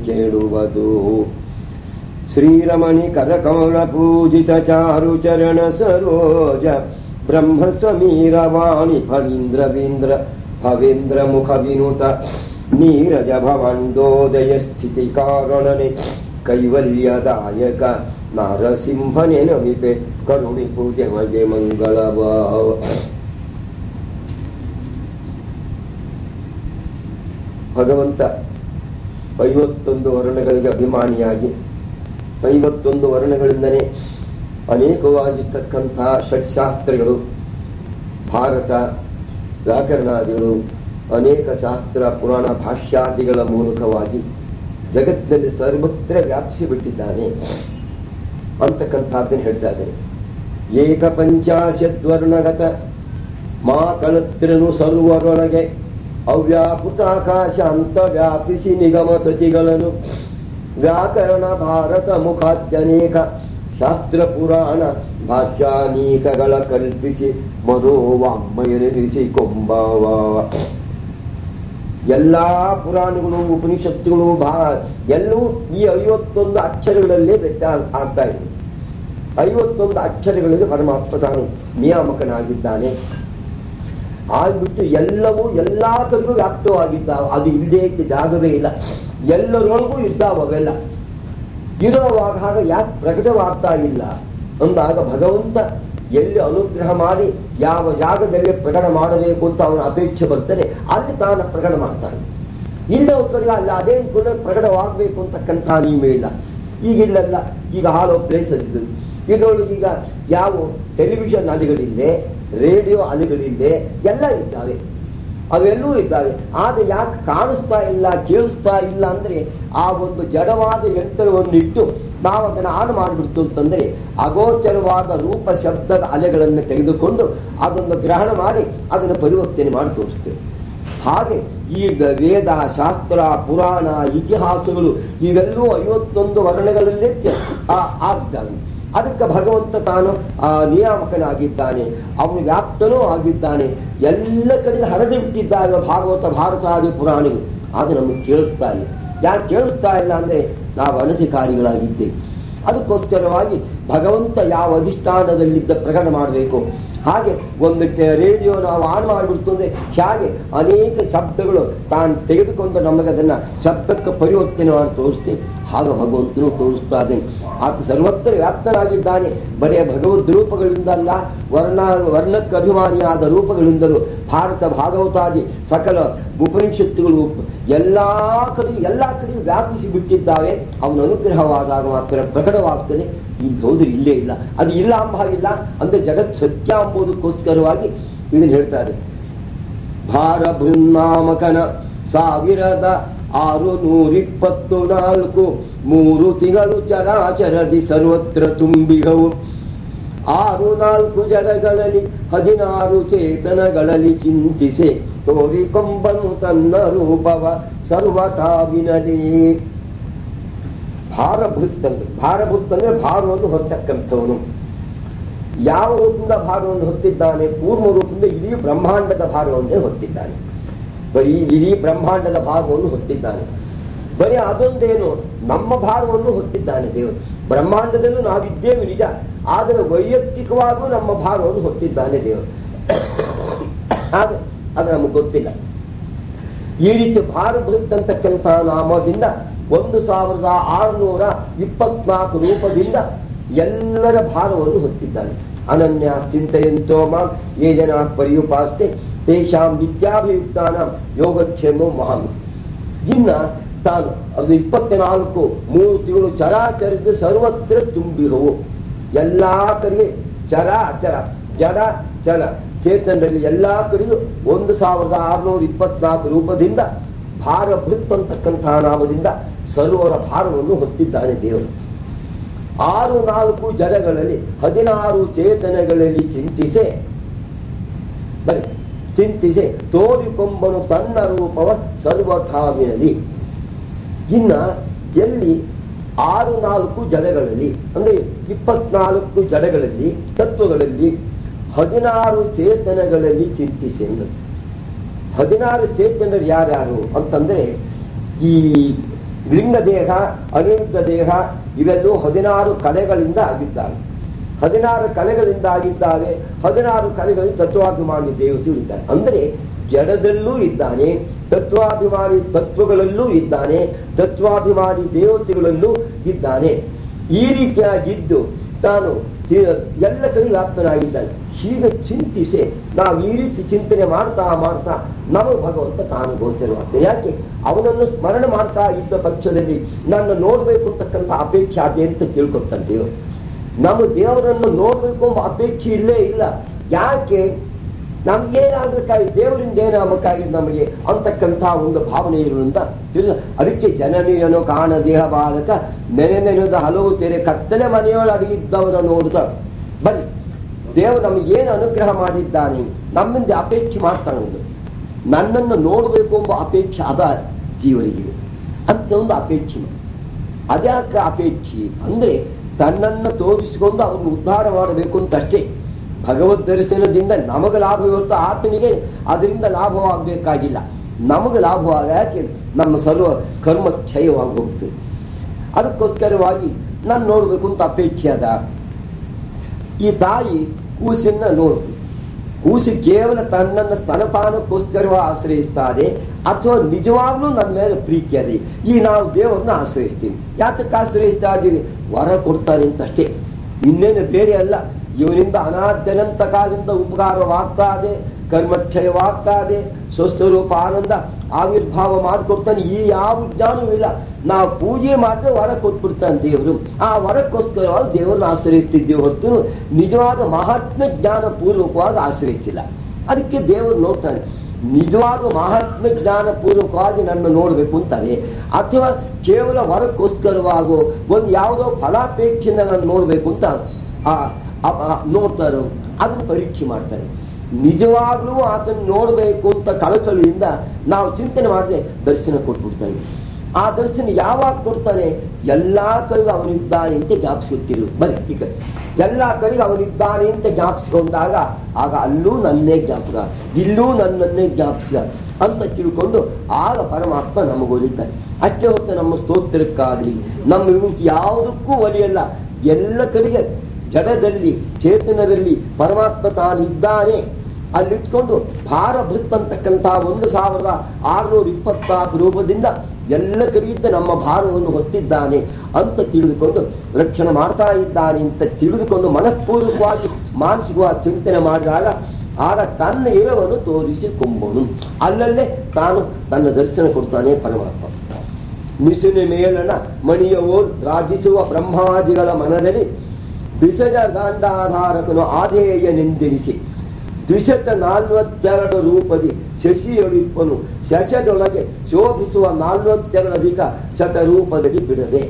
ಕೇಳುವುದು ಶ್ರೀರಮಣಿ ಕರಕಮಲ ಪೂಜಿತ ಚಾರು ಚರಣ ಸರೋಜ ಬ್ರಹ್ಮ ಸಮೀರವಾಣಿ ಫವೀಂದ್ರವೀಂದ್ರ ಭವೇಂದ್ರ ಮುಖ ವಿನುತ ನೀರಜ ಭವಂಡೋದಯ ಸ್ಥಿತಿ ಕಾರಣನೆ ಕೈವಲ್ಯದಾಯಕ ನಾರಸಿಂಹನೆ ನಮಿಪೆ ಕರುಣಿ ಪೂಜೆ ಮಗೆ ಮಂಗಳಭಾವ ಭಗವಂತ ಐವತ್ತೊಂದು ವರ್ಣಗಳಿಗೆ ಅಭಿಮಾನಿಯಾಗಿ ಐವತ್ತೊಂದು ವರ್ಣಗಳಿಂದಲೇ ಅನೇಕವಾಗಿರ್ತಕ್ಕಂತಹ ಷಟ್ಶಾಸ್ತ್ರಗಳು ಭಾರತ ವ್ಯಾಕರಣಾದಿಗಳು ಅನೇಕ ಶಾಸ್ತ್ರ ಪುರಾಣ ಭಾಷ್ಯಾದಿಗಳ ಮೂಲಕವಾಗಿ ಜಗತ್ತಿನಲ್ಲಿ ಸರ್ವತ್ರ ವ್ಯಾಪಿಸಿ ಬಿಟ್ಟಿದ್ದಾನೆ ಅಂತಕ್ಕಂಥದ್ದನ್ನು ಹೇಳ್ತಾ ಇದ್ದಾರೆ ಏಕ ಪಂಚಾಶದ್ವರ್ಣಗತ ಮಾತಳತ್ರನು ಸರ್ವರೊಳಗೆ ಅವ್ಯಾಪುತ ಆಕಾಶ ಅಂತ ವ್ಯಾಪಿಸಿ ನಿಗಮ ತತಿಗಳನ್ನು ವ್ಯಾಕರಣ ಭಾರತ ಮುಖಾದ್ಯನೇಕ ಶಾಸ್ತ್ರ ಪುರಾಣ ಭಾಷ್ಯಾನೀಕಗಳ ಕಲ್ಪಿಸಿ ಮನೋವಾಂಗ್ಮಯನಿರಿಸಿ ಕೊಂಬಾವ ಎಲ್ಲಾ ಪುರಾಣಗಳು ಉಪನಿಷತ್ತುಗಳು ಭಾ ಎಲ್ಲವೂ ಈ ಐವತ್ತೊಂದು ಅಕ್ಷರಗಳಲ್ಲೇ ವ್ಯತ್ಯಾಸ ಆಗ್ತಾ ಇದೆ ಐವತ್ತೊಂದು ಅಕ್ಷರಗಳಲ್ಲಿ ಪರಮಾತ್ಮ ತಾನು ನಿಯಾಮಕನಾಗಿದ್ದಾನೆ ಆಗ್ಬಿಟ್ಟು ಎಲ್ಲವೂ ಎಲ್ಲಾ ಕಡೆಗೂ ವ್ಯಾಪ್ತವಾಗಿದ್ದಾವ ಅದು ಇಲ್ಲದೇ ಇದ್ದ ಜಾಗವೇ ಇಲ್ಲ ಎಲ್ಲರೊಳಗೂ ಇದ್ದಾವ ಅವೆಲ್ಲ ಇರೋವಾಗ ಆಗ ಯಾಕೆ ಪ್ರಕಟವಾಗ್ತಾ ಇಲ್ಲ ಅಂದಾಗ ಭಗವಂತ ಎಲ್ಲಿ ಅನುಗ್ರಹ ಮಾಡಿ ಯಾವ ಜಾಗದಲ್ಲಿ ಪ್ರಕಟ ಮಾಡಬೇಕು ಅಂತ ಅವನ ಅಪೇಕ್ಷೆ ಬರ್ತದೆ ಅಲ್ಲಿ ತಾನು ಪ್ರಕಟ ಮಾಡ್ತಾನೆ ಇಲ್ಲ ಕಡೆ ಅಲ್ಲ ಅದೇನು ಕೂಡ ಪ್ರಕಟವಾಗಬೇಕು ಅಂತಕ್ಕಂಥ ನಿಯಮ ಇಲ್ಲ ಈಗ ಇಲ್ಲೆಲ್ಲ ಈಗ ಹಾಲೋ ಪ್ಲೇಸ್ ಅದಿದ್ದು ಇದರೊಳಗೆ ಈಗ ಯಾವ ಟೆಲಿವಿಷನ್ ಅಲೆಗಳಿಲ್ಲದೆ ರೇಡಿಯೋ ಅಲೆಗಳಿಲ್ಲದೆ ಎಲ್ಲ ಇದ್ದಾವೆ ಅವೆಲ್ಲವೂ ಇದ್ದಾವೆ ಆದ್ರೆ ಯಾಕೆ ಕಾಣಿಸ್ತಾ ಇಲ್ಲ ಕೇಳಿಸ್ತಾ ಇಲ್ಲ ಅಂದ್ರೆ ಆ ಒಂದು ಜಡವಾದ ಯಂತ್ರವನ್ನು ಇಟ್ಟು ನಾವು ಅದನ್ನು ಆನ್ ಮಾಡಿಬಿಡ್ತು ಅಂತಂದ್ರೆ ಅಗೋಚರವಾದ ರೂಪ ಶಬ್ದದ ಅಲೆಗಳನ್ನು ತೆಗೆದುಕೊಂಡು ಅದನ್ನು ಗ್ರಹಣ ಮಾಡಿ ಅದನ್ನು ಪರಿವರ್ತನೆ ಮಾಡಿ ತೋರಿಸ್ತೇವೆ ಹಾಗೆ ಈಗ ವೇದ ಶಾಸ್ತ್ರ ಪುರಾಣ ಇತಿಹಾಸಗಳು ಇವೆಲ್ಲವೂ ಐವತ್ತೊಂದು ವರ್ಣಗಳಲ್ಲೇ ಆಗಿದ್ದಾವೆ ಅದಕ್ಕೆ ಭಗವಂತ ತಾನು ಆ ನಿಯಾಮಕನಾಗಿದ್ದಾನೆ ಅವನು ವ್ಯಾಪ್ತನೂ ಆಗಿದ್ದಾನೆ ಎಲ್ಲ ಕಡೆ ಹರಿದು ಬಿಟ್ಟಿದ್ದಾರೆ ಭಾಗವತ ಭಾರತಾದಿ ಪುರಾಣಿಗಳು ಅದು ನಮಗೆ ಕೇಳಿಸ್ತಾ ಇಲ್ಲ ಯಾಕೆ ಕೇಳಿಸ್ತಾ ಇಲ್ಲ ಅಂದ್ರೆ ನಾವು ಅನಧಿಕಾರಿಗಳಾಗಿದ್ದೇವೆ ಅದಕ್ಕೋಸ್ಕರವಾಗಿ ಭಗವಂತ ಯಾವ ಅಧಿಷ್ಠಾನದಲ್ಲಿದ್ದ ಪ್ರಕಟ ಮಾಡಬೇಕು ಹಾಗೆ ಒಂದು ರೇಡಿಯೋ ನಾವು ಆನ್ ಮಾಡಿಬಿಡ್ತು ಅಂದ್ರೆ ಹೇಗೆ ಅನೇಕ ಶಬ್ದಗಳು ತಾನು ತೆಗೆದುಕೊಂಡು ನಮಗೆ ಅದನ್ನ ಶಬ್ದಕ್ಕೆ ಪರಿವರ್ತನೆ ಮಾಡಿ ತೋರಿಸ್ತೇವೆ ಹಾಗೆ ಭಗವಂತನು ತೋರಿಸ್ತಾ ಇದ್ದೇನೆ ಆತ ಸರ್ವತ್ರ ವ್ಯಾಪ್ತನಾಗಿದ್ದಾನೆ ಬರೀ ಭಗವದ್ ರೂಪಗಳಿಂದ ಅಲ್ಲ ವರ್ಣ ವರ್ಣಕ್ಕೆ ಅಭಿಮಾನಿಯಾದ ರೂಪಗಳಿಂದಲೂ ಭಾರತ ಭಾಗವತಾದಿ ಸಕಲ ಉಪನಿಷತ್ತುಗಳು ಎಲ್ಲಾ ಕಡೆ ಎಲ್ಲಾ ಕಡೆ ವ್ಯಾಪಿಸಿ ಬಿಟ್ಟಿದ್ದಾವೆ ಅವನ ಅನುಗ್ರಹವಾದಾಗ ಮಾತ್ರ ಪ್ರಕಟವಾಗ್ತದೆ ಈ ಹೌದು ಇಲ್ಲೇ ಇಲ್ಲ ಅದು ಇಲ್ಲ ಅಂಬಾಗಿಲ್ಲ ಅಂದ್ರೆ ಜಗತ್ ಸತ್ಯ ಎಂಬುದಕ್ಕೋಸ್ಕರವಾಗಿ ಇದನ್ನು ಹೇಳ್ತಾರೆ ಭಾರ ಬೃನ್ನಾಮಕನ ಸಾವಿರದ ಆರು ನೂರಿಪ್ಪತ್ತು ನಾಲ್ಕು ಮೂರು ತಿಂಗಳು ಚರಾಚರದಿ ಸರ್ವತ್ರ ತುಂಬಿಗವು ಆರು ನಾಲ್ಕು ಜಡಗಳಲ್ಲಿ ಹದಿನಾರು ಚೇತನಗಳಲ್ಲಿ ಚಿಂತಿಸಿ ತೋರಿಕೊಂಬನು ತನ್ನ ರೂಪವ ಸರ್ವಟಾವಿನಲಿ ಭಾರಭೂತಂದ್ರೆ ಭಾರಭೂತಂದ್ರೆ ಭಾರವನ್ನು ಹೊತ್ತಕ್ಕಂಥವನು ಯಾವ ರೂಪದಿಂದ ಭಾರವನ್ನು ಹೊತ್ತಿದ್ದಾನೆ ಕೂರ್ಮ ರೂಪದಿಂದ ಇಡೀ ಬ್ರಹ್ಮಾಂಡದ ಭಾರವನ್ನೇ ಹೊತ್ತಿದ್ದಾನೆ ಬರೀ ಇಡೀ ಬ್ರಹ್ಮಾಂಡದ ಭಾರವನ್ನು ಹೊತ್ತಿದ್ದಾನೆ ಬರೀ ಅದೊಂದೇನು ನಮ್ಮ ಭಾರವನ್ನು ಹೊತ್ತಿದ್ದಾನೆ ದೇವರು ಬ್ರಹ್ಮಾಂಡದಲ್ಲೂ ನಾವಿದ್ದೇವೆ ನಿಜ ಆದರೆ ವೈಯಕ್ತಿಕವಾಗೂ ನಮ್ಮ ಭಾರವನ್ನು ಹೊತ್ತಿದ್ದಾನೆ ದೇವರು ಆದ್ರೆ ಅದು ನಮಗೆ ಗೊತ್ತಿಲ್ಲ ಈ ರೀತಿ ಭಾರಭೃತ್ ಅಂತಕ್ಕಂಥ ನಾಮದಿಂದ ಒಂದು ಸಾವಿರದ ಆರುನೂರ ಇಪ್ಪತ್ನಾಲ್ಕು ರೂಪದಿಂದ ಎಲ್ಲರ ಭಾರವನ್ನು ಹೊತ್ತಿದ್ದಾನೆ ಅನನ್ಯ ಚಿಂತೆಯಂತೋ ಮಾಂ ಯೇ ಜನ ಪರ್ಯುಪಾಸ್ತೆ ತೇಷಾಂ ನಿತ್ಯಾಭಿಯುಕ್ತಾನ ಯೋಗಕ್ಷೇಮೋ ಮಹಾನ್ ಇನ್ನ ತಾನು ಅದು ಇಪ್ಪತ್ನಾಲ್ಕು ಮೂರು ತಿಂಗಳು ಚರಾಚರಿದ ಸರ್ವತ್ರ ತುಂಬಿರುವು ಎಲ್ಲಾ ಕಡೆಗೆ ಚರ ಅಚರ ಜಡ ಚಲ ಚೇತನದಲ್ಲಿ ಎಲ್ಲಾ ಕಡೆಯೂ ಒಂದು ಸಾವಿರದ ಆರುನೂರ ಇಪ್ಪತ್ನಾಲ್ಕು ರೂಪದಿಂದ ಭಾರಭೃತ್ ಅಂತಕ್ಕಂತಹ ನಾಮದಿಂದ ಸರ್ವರ ಭಾರವನ್ನು ಹೊತ್ತಿದ್ದಾನೆ ದೇವರು ಆರು ನಾಲ್ಕು ಜಡಗಳಲ್ಲಿ ಹದಿನಾರು ಚೇತನಗಳಲ್ಲಿ ಚಿಂತಿಸೆ ಬರೀ ಚಿಂತಿಸಿ ತೋರಿಕೊಂಬನು ತನ್ನ ರೂಪವ ಸರ್ವಥಾವಿನಲ್ಲಿ ಇನ್ನ ಎಲ್ಲಿ ಆರು ನಾಲ್ಕು ಜಡಗಳಲ್ಲಿ ಅಂದ್ರೆ ಇಪ್ಪತ್ನಾಲ್ಕು ಜಡಗಳಲ್ಲಿ ತತ್ವಗಳಲ್ಲಿ ಹದಿನಾರು ಚೇತನಗಳಲ್ಲಿ ಚಿಂತಿಸಿ ಎಂದರು ಹದಿನಾರು ಚೇತನರು ಯಾರ್ಯಾರು ಅಂತಂದ್ರೆ ಈ ಲಿಂಗ ದೇಹ ಅನಿರುದ್ಧ ದೇಹ ಇವೆಲ್ಲೂ ಹದಿನಾರು ಕಲೆಗಳಿಂದ ಆಗಿದ್ದಾವೆ ಹದಿನಾರು ಕಲೆಗಳಿಂದ ಆಗಿದ್ದಾವೆ ಹದಿನಾರು ಕಲೆಗಳಲ್ಲಿ ತತ್ವಾಭಿಮಾನಿ ದೇವತೆಗಳು ಇದ್ದಾರೆ ಅಂದರೆ ಜಡದಲ್ಲೂ ಇದ್ದಾನೆ ತತ್ವಾಭಿಮಾನಿ ತತ್ವಗಳಲ್ಲೂ ಇದ್ದಾನೆ ತತ್ವಾಭಿಮಾನಿ ದೇವತೆಗಳಲ್ಲೂ ಇದ್ದಾನೆ ಈ ರೀತಿಯಾಗಿದ್ದು ತಾನು ತಿ- ಎಲ್ಲ ಕಡೆ ವ್ಯಾಪ್ತನಾಗಿದ್ದಾನೆ ಹೀಗೆ ಚಿಂತಿಸಿ ನಾವು ಈ ರೀತಿ ಚಿಂತನೆ ಮಾಡ್ತಾ ಮಾಡ್ತಾ ನಮಗೆ ಭಗವಂತ ತಾನು ಗೋಚರವಾಗ್ತದೆ ಯಾಕೆ ಅವನನ್ನು ಸ್ಮರಣೆ ಮಾಡ್ತಾ ಇದ್ದ ಪಕ್ಷದಲ್ಲಿ ನನ್ನ ನೋಡ್ಬೇಕು ಅಂತಕ್ಕಂಥ ಅಪೇಕ್ಷೆ ಅದೇ ಅಂತ ತಿಳ್ಕೊತಾನೆ ದೇವರು ನಮ್ಮ ದೇವರನ್ನು ನೋಡ್ಬೇಕು ಎಂಬ ಅಪೇಕ್ಷೆ ಇಲ್ಲೇ ಇಲ್ಲ ಯಾಕೆ ನಮ್ಗೇನಾಗಬೇಕಾಗಿ ದೇವರಿಂದ ಏನಾಗಬೇಕಾಗಿ ನಮಗೆ ಅಂತಕ್ಕಂಥ ಒಂದು ಭಾವನೆ ಇರುವಂತ ಇಲ್ಲ ಅದಕ್ಕೆ ಜನನಿಯನು ಕಾಣ ದೇಹ ಬಾಲಕ ನೆನೆ ನೆನೆದ ಹಲವು ತೆರೆ ಕತ್ತಲೆ ಮನೆಯೊಳಗೆ ಅಡಗಿದ್ದವರ ನೋಡುತ್ತ ಬನ್ನಿ ದೇವರು ನಮಗೇನು ಅನುಗ್ರಹ ಮಾಡಿದ್ದಾನೆ ನಮ್ಮಿಂದ ಅಪೇಕ್ಷೆ ಮಾಡ್ತಾನೆ ಒಂದು ನನ್ನನ್ನು ನೋಡಬೇಕು ಎಂಬ ಅಪೇಕ್ಷೆ ಅದ ಜೀವರಿಗೆ ಅಂತ ಒಂದು ಅಪೇಕ್ಷೆ ಅದ್ಯಾಕ ಅಪೇಕ್ಷೆ ಅಂದ್ರೆ ತನ್ನನ್ನು ತೋರಿಸಿಕೊಂಡು ಅವನು ಉದ್ಧಾರ ಮಾಡಬೇಕು ಅಂತ ಅಷ್ಟೇ ಭಗವದ್ ದರ್ಶನದಿಂದ ನಮಗೆ ಲಾಭ ಇವತ್ತು ಆತನಿಗೆ ಅದರಿಂದ ಲಾಭವಾಗಬೇಕಾಗಿಲ್ಲ ನಮಗೆ ಲಾಭವಾಗ ಯಾಕೆ ನಮ್ಮ ಸರ್ವ ಕರ್ಮ ಕ್ಷಯವಾಗಿ ಹೋಗ್ತದೆ ಅದಕ್ಕೋಸ್ಕರವಾಗಿ ನಾನು ನೋಡ್ಬೇಕು ಅಂತ ಅಪೇಕ್ಷೆ ಅದ ಈ ತಾಯಿ ಕೂಸನ್ನ ನೋಡ್ತು ಕೂಸು ಕೇವಲ ತನ್ನನ್ನು ಸ್ತನಪಾನಕ್ಕೋಸ್ಕರವ ಆಶ್ರಯಿಸ್ತಾರೆ ಅಥವಾ ನಿಜವಾಗ್ಲೂ ನನ್ನ ಮೇಲೆ ಪ್ರೀತಿ ಅದೇ ಈ ನಾವು ದೇವರನ್ನ ಆಶ್ರಯಿಸ್ತೀವಿ ಯಾತಕ್ಕೆ ಆಶ್ರಯಿಸ್ತಾ ಇದ್ದೀವಿ ವರ ಕೊಡ್ತಾನೆ ಅಂತ ಅಷ್ಟೇ ಇನ್ನೇನು ಬೇರೆ ಅಲ್ಲ ಇವನಿಂದ ಅನಾದ್ಯನಂತ ಕಾಲದಿಂದ ಉಪಕಾರವಾಗ್ತಾ ಇದೆ ಕರ್ಮಕ್ಷಯವಾಗ್ತಾ ಇದೆ ಸ್ವಸ್ವರೂಪ ಆನಂದ ಆವಿರ್ಭಾವ ಮಾಡಿಕೊಡ್ತಾನೆ ಈ ಯಾವ ಜ್ಞಾನವೂ ಇಲ್ಲ ನಾವು ಪೂಜೆ ಮಾಡಿದ್ರೆ ವರ ಕೊಟ್ಬಿಡ್ತಾನೆ ದೇವರು ಆ ವರಕ್ಕೋಸ್ಕರವಾಗಿ ದೇವರನ್ನ ಆಶ್ರಯಿಸ್ತಿದ್ದೇವೆ ಹೊತ್ತು ನಿಜವಾದ ಮಹಾತ್ಮ ಜ್ಞಾನ ಪೂರ್ವಕವಾಗಿ ಆಶ್ರಯಿಸಿಲ್ಲ ಅದಕ್ಕೆ ದೇವರು ನೋಡ್ತಾನೆ ನಿಜವಾದ ಮಹಾತ್ಮ ಜ್ಞಾನ ಪೂರ್ವಕವಾಗಿ ನನ್ನ ನೋಡ್ಬೇಕು ಅಂತಾನೆ ಅಥವಾ ಕೇವಲ ವರಕ್ಕೋಸ್ಕರವಾಗೋ ಒಂದು ಯಾವುದೋ ಫಲಾಪೇಕ್ಷೆಯಿಂದ ನಾನು ನೋಡ್ಬೇಕು ಅಂತ ಆ ಆ- ಆ ನೋಡ್ತಾರೋ ಅದನ್ನು ಪರೀಕ್ಷೆ ಮಾಡ್ತಾರೆ ನಿಜವಾಗ್ಲೂ ಆತನ ನೋಡಬೇಕು ಅಂತ ಕಳಕಳಿಯಿಂದ ನಾವು ಚಿಂತನೆ ಮಾಡಿದ್ರೆ ದರ್ಶನ ಕೊಟ್ಬಿಡ್ತಾನೆ ಆ ದರ್ಶನ ಯಾವಾಗ ಕೊಡ್ತಾನೆ ಎಲ್ಲಾ ಕಡೆಗೂ ಅವನಿದ್ದಾನೆ ಅಂತ ಜ್ಞಾಪಿಸುತ್ತಿರು ಬರೀ ಈಗ ಎಲ್ಲಾ ಕಡೆಗೂ ಅವನಿದ್ದಾನೆ ಅಂತ ಜ್ಞಾಪಿಸಿಕೊಂಡಾಗ ಆಗ ಅಲ್ಲೂ ನನ್ನೇ ಜ್ಞಾಪಕ ಇಲ್ಲೂ ನನ್ನನ್ನೇ ಜ್ಞಾಪಿಸಿದ ಅಂತ ತಿಳ್ಕೊಂಡು ಆಗ ಪರಮಾತ್ಮ ನಮಗೆ ಒಲಿತಾನೆ ಅಷ್ಟೇ ಹೊತ್ತು ನಮ್ಮ ಸ್ತೋತ್ರಕ್ಕಾಗಲಿ ನಮ್ಮ ಇವಕ್ಕೆ ಯಾವುದಕ್ಕೂ ಒಲಿಯಲ್ಲ ಎಲ್ಲ ಕಡೆಗೆ ಜಡದಲ್ಲಿ ಚೇತನದಲ್ಲಿ ಪರಮಾತ್ಮ ತಾನಿದ್ದಾನೆ ಅಲ್ಲಿಟ್ಕೊಂಡು ಭಾರಭೃತ್ ಅಂತಕ್ಕಂಥ ಒಂದು ಸಾವಿರದ ಆರುನೂರ ಇಪ್ಪತ್ನಾಲ್ಕು ರೂಪದಿಂದ ಎಲ್ಲ ಕಡೆಯಿಂದ ನಮ್ಮ ಭಾರವನ್ನು ಹೊತ್ತಿದ್ದಾನೆ ಅಂತ ತಿಳಿದುಕೊಂಡು ರಕ್ಷಣೆ ಮಾಡ್ತಾ ಇದ್ದಾನೆ ಅಂತ ತಿಳಿದುಕೊಂಡು ಮನಃಪೂರ್ವಕವಾಗಿ ಮಾನಸಿಕವಾಗಿ ಚಿಂತನೆ ಮಾಡಿದಾಗ ಆಗ ತನ್ನ ಇರವನ್ನು ತೋರಿಸಿಕೊಂಬನು ಅಲ್ಲಲ್ಲೇ ತಾನು ತನ್ನ ದರ್ಶನ ಕೊಡ್ತಾನೆ ಪರಮಾತ್ಮ ಮಿಸುನೆ ಮೇಲನ ಮಣಿಯವೋ ರಾಜಿಸುವ ಬ್ರಹ್ಮಾದಿಗಳ ಮನದಲ್ಲಿ ಬಿಸಜ ಗಾಂಧಾಧಾರಕನು ಆಧೇಯನೆಂದೆನಿಸಿ ದ್ವಿಶತ ನಾಲ್ವತ್ತೆರಡು ರೂಪದಿ ಶಶಿಯೊಳಿಪ್ಪನು ಶಶದೊಳಗೆ ಶೋಭಿಸುವ ನಾಲ್ವತ್ತೆರಡಧಿಕ ಶತರೂಪದಲ್ಲಿ ಬಿಡದೆ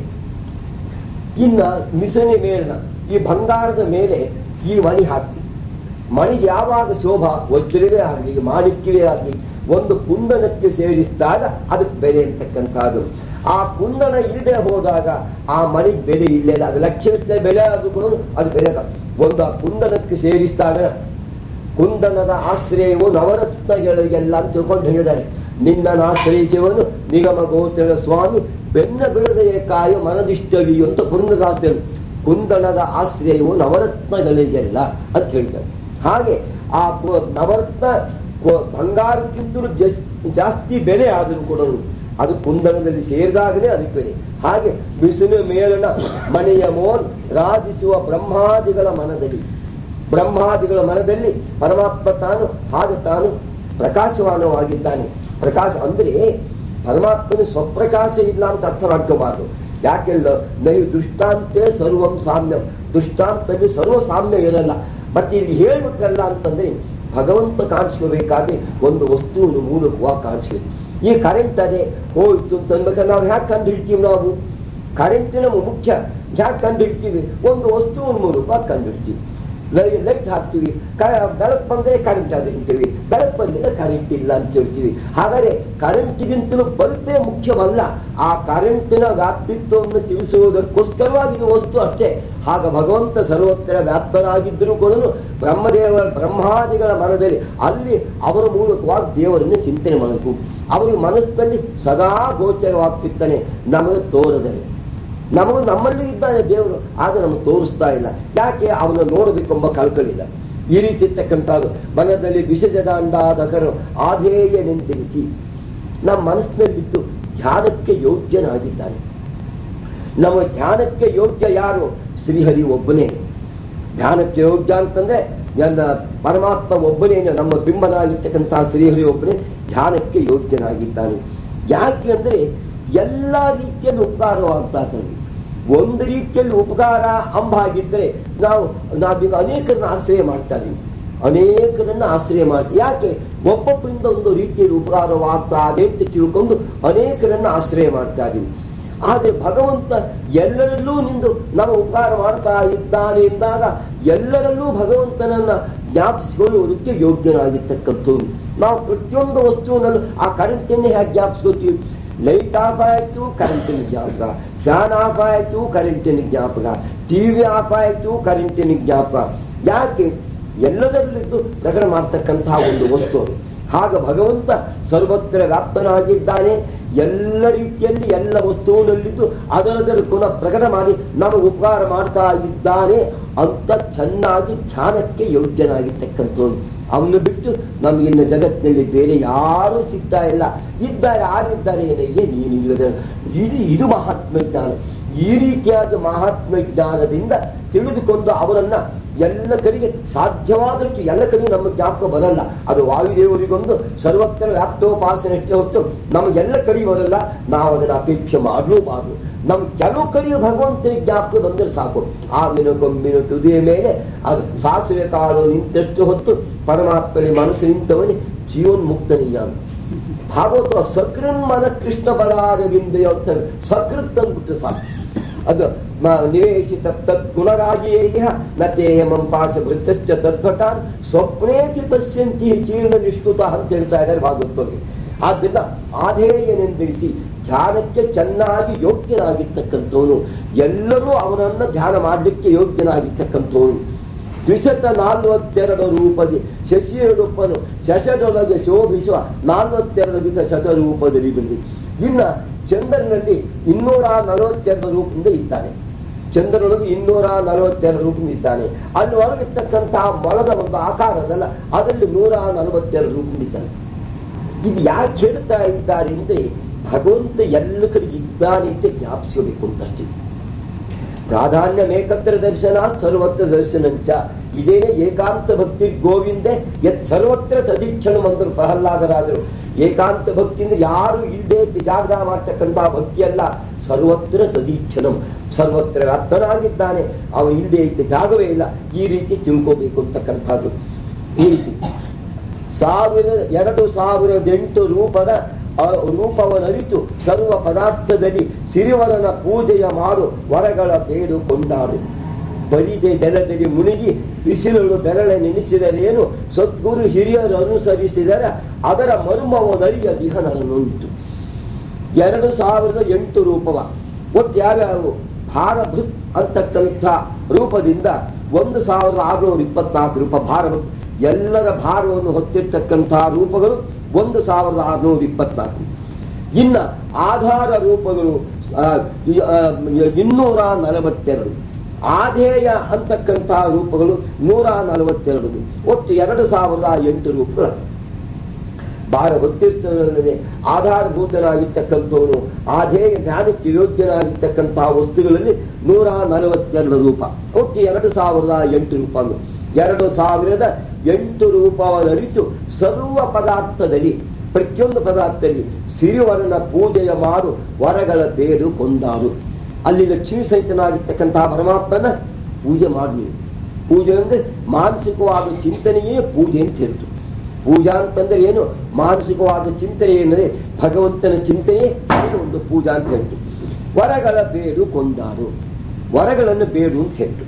ಇನ್ನ ಮಿಸನೆ ಮೇಲಿನ ಈ ಬಂಗಾರದ ಮೇಲೆ ಈ ಮಣಿ ಹಾಕ್ತಿ ಮಣಿಗೆ ಯಾವಾಗ ಶೋಭ ವಜ್ರವೇ ಆಗಲಿ ಮಾಣಿಕ್ಯವೇ ಆಗಲಿ ಒಂದು ಕುಂದನಕ್ಕೆ ಸೇರಿಸಿದಾಗ ಅದಕ್ಕೆ ಬೆಲೆ ಅಂತಕ್ಕಂಥದ್ದು ಆ ಕುಂದನ ಇಲ್ಲದೆ ಹೋದಾಗ ಆ ಮಣಿಗೆ ಬೆಲೆ ಇಲ್ಲೇ ಇಲ್ಲ ಅದು ಲಕ್ಷಕ್ಕೆ ಬೆಲೆ ಆದ್ರೂ ಕೂಡ ಅದು ಬೆಲೆ ಇಲ್ಲ. ಒಂದು ಆ ಕುಂದನಕ್ಕೆ ಸೇರಿಸಿದಾಗ ಕುಂದನದ ಆಶ್ರಯವು ನವರತ್ನಗಳಿಗೆಲ್ಲ ಅಂತ ತಿಳ್ಕೊಂಡು ಹೇಳಿದ್ದಾರೆ ನಿನ್ನನ್ನು ಆಶ್ರಯಿಸುವನು ನಿಗಮ ಗೋಚರ ಸ್ವಾಮಿ ಬೆನ್ನ ಬಿಡದೆಯೇ ಕಾಯ ಮನದಿಷ್ಟವಿಯು ಅಂತ ಕುಂದದಾಸ್ತ್ರ ಕುಂದನದ ಆಶ್ರಯವು ನವರತ್ನಗಳಿಗೆಲ್ಲ ಅಂತ ಹೇಳ್ತಾರೆ ಹಾಗೆ ಆ ಕು- ನವರತ್ನ ಕು- ಬಂಗಾರಕ್ಕಿಂತಲೂ ಜಸ್- ಜಾಸ್ತಿ ಬೆಲೆ ಆದರೂ ಕೂಡ ಅದು ಕುಂದನದಲ್ಲಿ ಸೇರಿದಾಗಲೇ ಅದಕ್ಕೆ ಬೆಲೆ ಹಾಗೆ ಬಿಸಿಲು ಮೇಲನ ಮನೆಯ ಮೋನ್ ರಾಜಿಸುವ ಬ್ರಹ್ಮಾದಿಗಳ ಮನದಲ್ಲಿ ಬ್ರಹ್ಮಾದಿಗಳ ಮನದಲ್ಲಿ ಪರಮಾತ್ಮ ತಾನು ಹಾಗೆ ತಾನು ಪ್ರಕಾಶವಾನವಾಗಿದ್ದಾನೆ ಪ್ರಕಾಶ ಅಂದ್ರೆ ಪರಮಾತ್ಮನ ಸ್ವಪ್ರಕಾಶ ಇಲ್ಲ ಅಂತ ಅರ್ಥ ಮಾಡ್ಕೋಬಾರ್ದು ಯಾಕೆಲ್ಲ ನೈ ದೃಷ್ಟಾಂತೆ ಸರ್ವಂ ಸಾಮ್ಯ ದೃಷ್ಟಾಂತದಲ್ಲಿ ಸರ್ವ ಸಾಮ್ಯ ಇರಲ್ಲ ಮತ್ತೆ ಇಲ್ಲಿ ಹೇಳ್ಬೇಕಲ್ಲ ಅಂತಂದ್ರೆ ಭಗವಂತ ಕಾಣಿಸ್ಕೋಬೇಕಾದ್ರೆ ಒಂದು ವಸ್ತುವಿನ ಮೂಲಕವಾಗಿ ಕಾಣಿಸ್ಬೇಕು ಈ ಕರೆಂಟ್ ಅದೇ ಹೋಯ್ತು ಅಂತ ಅನ್ಬೇಕಾದ್ರೆ ನಾವು ಹ್ಯಾಕ್ ಕಂಡು ಹಿಡ್ತೀವಿ ನಾವು ಕರೆಂಟ್ ನಮ್ಮ ಮುಖ್ಯ ಹ್ಯಾಕ್ ಕಂಡು ಹಿಡ್ತೀವಿ ಒಂದು ವಸ್ತುವಿನ ಮೂಲಕ ಕಂಡು ಹಿಡ್ತೀವಿ ಲೈಟ್ ಹಾಕ್ತೀವಿ ಬೆಳಕು ಬಂದ್ರೆ ಕರೆಂಟ್ ಅಂತೀವಿ ಬೆಳಕು ಬಂದಿಲ್ಲ ಕರೆಂಟ್ ಇಲ್ಲ ಅಂತ ಹೇಳ್ತೀವಿ ಹಾಗಾದ್ರೆ ಕರೆಂಟ್ಗಿಂತಲೂ ಬಲ್ಬೇ ಮುಖ್ಯವಲ್ಲ ಆ ಕರೆಂಟಿನ ವ್ಯಾಪ್ತಿತ್ವವನ್ನು ತಿಳಿಸುವುದಕ್ಕೋಸ್ಕರವಾಗಿ ಇದು ವಸ್ತು ಅಷ್ಟೇ ಆಗ ಭಗವಂತ ಸರ್ವತ್ರ ವ್ಯಾಪ್ತನಾಗಿದ್ದರೂ ಕೂಡ ಬ್ರಹ್ಮದೇವರ ಬ್ರಹ್ಮಾದಿಗಳ ಮನದಲ್ಲಿ ಅಲ್ಲಿ ಅವರ ಮೂಲಕವಾಗಿ ದೇವರನ್ನು ಚಿಂತನೆ ಮಾಡಬೇಕು ಅವರಿಗೆ ಮನಸ್ಸಿನಲ್ಲಿ ಸದಾ ಗೋಚರವಾಗ್ತಿರ್ತಾನೆ ನಮಗೆ ತೋರದರೆ ನಮಗೂ ನಮ್ಮಲ್ಲಿ ಇದ್ದಾನೆ ದೇವರು ಆಗ ನಮಗೆ ತೋರಿಸ್ತಾ ಇಲ್ಲ ಯಾಕೆ ಅವನು ನೋಡಬೇಕೆಂಬ ಕಳ್ಕಳಿಲ್ಲ ಈ ರೀತಿ ಇರ್ತಕ್ಕಂಥದ್ದು ಮನದಲ್ಲಿ ವಿಷಜದಾಂಡಾದಕರು ಆಧೇಯ ನಿಂತಿರಿಸಿ ನಮ್ಮ ಮನಸ್ಸಿನಲ್ಲಿದ್ದು ಧ್ಯಾನಕ್ಕೆ ಯೋಗ್ಯನಾಗಿದ್ದಾನೆ ನಮ್ಮ ಧ್ಯಾನಕ್ಕೆ ಯೋಗ್ಯ ಯಾರು ಶ್ರೀಹರಿ ಒಬ್ಬನೇ ಧ್ಯಾನಕ್ಕೆ ಯೋಗ್ಯ ಅಂತಂದ್ರೆ ನನ್ನ ಪರಮಾತ್ಮ ಒಬ್ಬನೇ ನಮ್ಮ ಬಿಂಬನಾಗಿರ್ತಕ್ಕಂತಹ ಶ್ರೀಹರಿ ಒಬ್ಬನೇ ಧ್ಯಾನಕ್ಕೆ ಯೋಗ್ಯನಾಗಿದ್ದಾನೆ ಯಾಕೆ ಅಂದ್ರೆ ಎಲ್ಲ ರೀತಿಯಲ್ಲಿ ಉಪಕಾರವಾಗ್ತಾನೆ ಒಂದು ರೀತಿಯಲ್ಲಿ ಉಪಕಾರ ಅಂಬಾಗಿದ್ರೆ ನಾವು ನಾವೀಗ ಅನೇಕರನ್ನ ಆಶ್ರಯ ಮಾಡ್ತಾ ಇದೀವಿ ಅನೇಕರನ್ನ ಆಶ್ರಯ ಮಾಡ್ತೀವಿ ಯಾಕೆ ಒಬ್ಬೊಬ್ಬರಿಂದ ಒಂದು ರೀತಿಯಲ್ಲಿ ಉಪಕಾರವಾಗ್ತಾ ಇದೆ ಅಂತ ತಿಳ್ಕೊಂಡು ಅನೇಕರನ್ನ ಆಶ್ರಯ ಮಾಡ್ತಾ ಇದೀವಿ ಆದ್ರೆ ಭಗವಂತ ಎಲ್ಲರಲ್ಲೂ ನಿಂದು ನಾವು ಉಪಕಾರ ಮಾಡ್ತಾ ಇದ್ದಾನೆ ಎಂದಾಗ ಎಲ್ಲರಲ್ಲೂ ಭಗವಂತನನ್ನ ಜ್ಞಾಪಿಸಿಕೊಳ್ಳುವುದಕ್ಕೆ ಯೋಗ್ಯನಾಗಿರ್ತಕ್ಕಂಥವ್ರು ನಾವು ಪ್ರತಿಯೊಂದು ವಸ್ತುವಿನಲ್ಲೂ ಆ ಕರೆಂಟನ್ನೇ ಹೇಗೆ ಜ್ಞಾಪಿಸ್ಕೋತೀವಿ ಲೈಟ್ ಆಫ್ ಆಯ್ತು ಕರೆಂಟಿನ ಜ್ಞಾಪಕ ಫ್ಯಾನ್ ಆಫ್ ಆಯ್ತು ಕರೆಂಟಿನ ಜ್ಞಾಪಕ ಟಿವಿ ಆಫ್ ಆಯ್ತು ಕರೆಂಟಿನ ಜ್ಞಾಪಕ ಯಾಕೆ ಎಲ್ಲದರಲ್ಲಿದ್ದು ಪ್ರಕಟ ಮಾಡ್ತಕ್ಕಂತಹ ಒಂದು ವಸ್ತು ಅದು ಆಗ ಭಗವಂತ ಸರ್ವತ್ರ ವ್ಯಾಪ್ತನಾಗಿದ್ದಾನೆ ಎಲ್ಲ ರೀತಿಯಲ್ಲಿ ಎಲ್ಲ ವಸ್ತುವಿನಲ್ಲಿದ್ದು ಅದರದರ ಪುನಃ ಪ್ರಕಟ ಮಾಡಿ ನಮಗೆ ಉಪಕಾರ ಮಾಡ್ತಾ ಇದ್ದಾನೆ ಅಂತ ಚೆನ್ನಾಗಿ ಧ್ಯಾನಕ್ಕೆ ಯೋಗ್ಯನಾಗಿರ್ತಕ್ಕಂಥವ್ನು ಅವನು ಬಿಟ್ಟು ನಮಗಿನ್ನ ಜಗತ್ತಿನಲ್ಲಿ ಬೇರೆ ಯಾರೂ ಸಿಗ್ತಾ ಇಲ್ಲ ಇದ್ದಾರೆ ಯಾರಿದ್ದಾರೆ ಏನಿಗೆ ನೀನು ಇಲ್ಲದ ಇದು ಇದು ಮಹಾತ್ಮ ಜ್ಞಾನ ಈ ರೀತಿಯಾದ ಮಹಾತ್ಮ ಜ್ಞಾನದಿಂದ ತಿಳಿದುಕೊಂಡು ಅವರನ್ನ ಎಲ್ಲ ಕಡೆಗೆ ಸಾಧ್ಯವಾದಷ್ಟು ಎಲ್ಲ ಕಡೆಗೆ ನಮ್ಮ ಜ್ಞಾಪಕ ಬರಲ್ಲ ಅದು ವಾಯುದೇವರಿಗೊಂದು ಸರ್ವತ್ರ ವ್ಯಾಪ್ತೋಪಾಸನೆಷ್ಟೇ ಹೊತ್ತು ನಮಗೆಲ್ಲ ಕಡೆ ಬರಲ್ಲ ನಾವು ಅದನ್ನ ಅಪೇಕ್ಷೆ ಮಾಡಲೂಬಾರದು ನಮ್ ಕೆಲವು ಕಡೆಗೆ ಭಗವಂತನ ಜ್ಞಾಪಕ ಬಂದರೆ ಸಾಕು ಆಗಿನ ಕೊಂಬಿನ ತುದಿಯ ಮೇಲೆ ಅದು ಸಾಸಿವೆ ಕಾಳು ನಿಂತಷ್ಟು ಹೊತ್ತು ಪರಮಾತ್ಮನಿ ಮನಸ್ಸು ನಿಂತವನೇ ಜೀವನ್ಮುಕ್ತನೀಯ ಭಾಗವತ ಸಕೃನ್ ಮನ ಕೃಷ್ಣ ಬಲಾರವಿಂದೆಯ ಅಂತ ಸಕೃತ್ ಅಂದ್ಬಿಟ್ರೆ ಸಾಕು ಅದು ನಿವೇಶಿ ತತ್ ಗುಣರಾಗಿಯೇಹ ನತೇಯಮಂ ಪಾಶ ವೃತ್ತಶ್ಚ ತದ್ಭಟಾನ್ ಸ್ವಪ್ನೇತಿ ಪಶ್ಯಂತಿ ಚೀರ್ಣ ನಿಷ್ಕೃತ ಅಂತ ಹೇಳ್ತಾ ಇದ್ದಾರೆ ಭಾಗವತರಿಗೆ ಆದ್ದರಿಂದ ಆಧೇಯನೆಂದಿರಿಸಿ ಧ್ಯಾನಕ್ಕೆ ಚೆನ್ನಾಗಿ ಯೋಗ್ಯನಾಗಿರ್ತಕ್ಕಂಥವನು ಎಲ್ಲರೂ ಅವನನ್ನ ಧ್ಯಾನ ಮಾಡಲಿಕ್ಕೆ ಯೋಗ್ಯನಾಗಿರ್ತಕ್ಕಂಥವನು ದ್ವಿಶತ ನಾಲ್ವತ್ತೆರಡು ರೂಪದಿ ಶಶಿಯರೂಪನು ಶಶದೊಳಗೆ ಶೋಭಿಸುವ ನಾಲ್ವತ್ತೆರಡು ದಿನ ಶತರೂಪದಲ್ಲಿ ಬಿಡಿ ಇನ್ನ ಚಂದ್ರನಲ್ಲಿ ಇನ್ನೂರ ನಲವತ್ತೆರಡು ರೂಪದಿಂದ ಇದ್ದಾನೆ ಚಂದ್ರನೊಳಗೆ ಇನ್ನೂರ ನಲವತ್ತೆರಡು ರೂಪದಿಂದ ಇದ್ದಾನೆ ಅಲ್ಲಿ ಒಳಗಿರ್ತಕ್ಕಂತಹ ಮೊಳದ ಒಂದು ಆಕಾರದಲ್ಲ ಅದರಲ್ಲಿ ನೂರ ನಲವತ್ತೆರಡು ರೂಪದಿಂದ ಇದ್ದಾನೆ ಇದು ಯಾಕೆ ಹೇಳ್ತಾ ಇದ್ದಾರೆ ಅಂದ್ರೆ ಭಗವಂತ ಎಲ್ಲ ಕಡೆ ಇದ್ದಾನೆ ಅಂತ ಜ್ಞಾಪಿಸಬೇಕು ಅಂತಷ್ಟೇ ಪ್ರಾಧಾನ್ಯ ಮೇಕತ್ರ ದರ್ಶನ ಸರ್ವತ್ರ ದರ್ಶನಂಚ ಇದೇನೆ ಏಕಾಂತ ಭಕ್ತಿ ಗೋವಿಂದೆ ಯತ್ ಸರ್ವತ್ರ ತದೀಕ್ಷಣ ಅಂದರು ಪ್ರಹ್ಲಾದರಾದರು ಏಕಾಂತ ಭಕ್ತಿ ಅಂದ್ರೆ ಯಾರು ಇಲ್ಲದೆ ಜಾಗದ ಮಾಡ್ತಕ್ಕಂಥ ಭಕ್ತಿ ಅಲ್ಲ ಸರ್ವತ್ರ ತದೀಕ್ಷಣಂ ಸರ್ವತ್ರ ವ್ಯಾಪ್ತನಾಗಿದ್ದಾನೆ ಅವ ಇಲ್ಲದೆ ಇದ್ದ ಜಾಗವೇ ಇಲ್ಲ ಈ ರೀತಿ ತಿಳ್ಕೋಬೇಕು ಅಂತಕ್ಕಂಥದ್ದು ಈ ರೀತಿ ಸಾವಿರ ಎರಡು ಸಾವಿರದ ಎಂಟು ರೂಪದ ರೂಪವನ್ನರಿತು ಸರ್ವ ಪದಾರ್ಥದಲ್ಲಿ ಸಿರಿವರನ ಪೂಜೆಯ ಮಾಡು ವರಗಳ ಬೇಡು ಕೊಂಡಾಡು ಬರಿದೆ ಜಲದಲ್ಲಿ ಮುಳುಗಿ ಬಿಸಿಲುಳು ಬೆರಳೆ ನೆನೆಸಿದರೇನು ಸದ್ಗುರು ಹಿರಿಯರು ಅನುಸರಿಸಿದರೆ ಅದರ ಮರ್ಮವನರಿಯ ದಿಹನರನ್ನುಂಟು ಎರಡು ಸಾವಿರದ ಎಂಟು ರೂಪವ ಒಟ್ಟು ಯಾವ್ಯಾವು ಭಾರಭೃತ್ ಅಂತಕ್ಕಂಥ ರೂಪದಿಂದ ಒಂದು ಸಾವಿರದ ಆರುನೂರ ಇಪ್ಪತ್ನಾಲ್ಕು ರೂಪ ಭಾರಭೃತ್ ಎಲ್ಲರ ಭಾರವನ್ನು ಹೊತ್ತಿರ್ತಕ್ಕಂತಹ ರೂಪಗಳು ಒಂದು ಸಾವಿರದ ಆರುನೂರ ಇಪ್ಪತ್ನಾಲ್ಕು ಇನ್ನ ಆಧಾರ ರೂಪಗಳು ಇನ್ನೂರ ನಲವತ್ತೆರಡು ಆಧೇಯ ಅಂತಕ್ಕಂತಹ ರೂಪಗಳು ನೂರ ನಲವತ್ತೆರಡು ಒಟ್ಟು ಎರಡು ಸಾವಿರದ ಎಂಟು ರೂಪಗಳು ಭಾರ ಗೊತ್ತಿರ್ತದೆ ಆಧಾರಭೂತನಾಗಿರ್ತಕ್ಕಂಥವನು ಆಧೇಯ ಜ್ಞಾನಕ್ಕೆ ಯೋಗ್ಯನಾಗಿರ್ತಕ್ಕಂತಹ ವಸ್ತುಗಳಲ್ಲಿ ನೂರ ನಲವತ್ತೆರಡು ರೂಪ ಒಟ್ಟು ಎರಡು ಸಾವಿರದ ಎಂಟು ರೂಪಾಯಿ ಎರಡು ಸಾವಿರದ ಎಂಟು ರೂಪವನ್ನರಿತು ಸರ್ವ ಪದಾರ್ಥದಲ್ಲಿ ಪ್ರತಿಯೊಂದು ಪದಾರ್ಥದಲ್ಲಿ ಸಿರಿವರನ ಪೂಜೆಯ ಮಾಡು ವರಗಳ ಬೇಡು ಕೊಂಡಾರು ಅಲ್ಲಿ ಲಕ್ಷ್ಮೀ ಸಹಿತನಾಗಿರ್ತಕ್ಕಂತಹ ಪರಮಾತ್ಮನ ಪೂಜೆ ಮಾಡಿ ನೀವು ಪೂಜೆ ಅಂದ್ರೆ ಮಾನಸಿಕವಾದ ಚಿಂತನೆಯೇ ಪೂಜೆ ಅಂತ ಹೇಳ್ತು ಪೂಜಾ ಅಂತಂದ್ರೆ ಏನು ಮಾನಸಿಕವಾದ ಚಿಂತನೆ ಏನಂದ್ರೆ ಭಗವಂತನ ಚಿಂತನೆ ಏನು ಒಂದು ಪೂಜಾ ಅಂತ ಹೇಳ್ತು ವರಗಳ ಬೇಡು ಕೊಂಡಾರು ವರಗಳನ್ನು ಬೇಡು ಅಂತ ಹೇಳ್ತು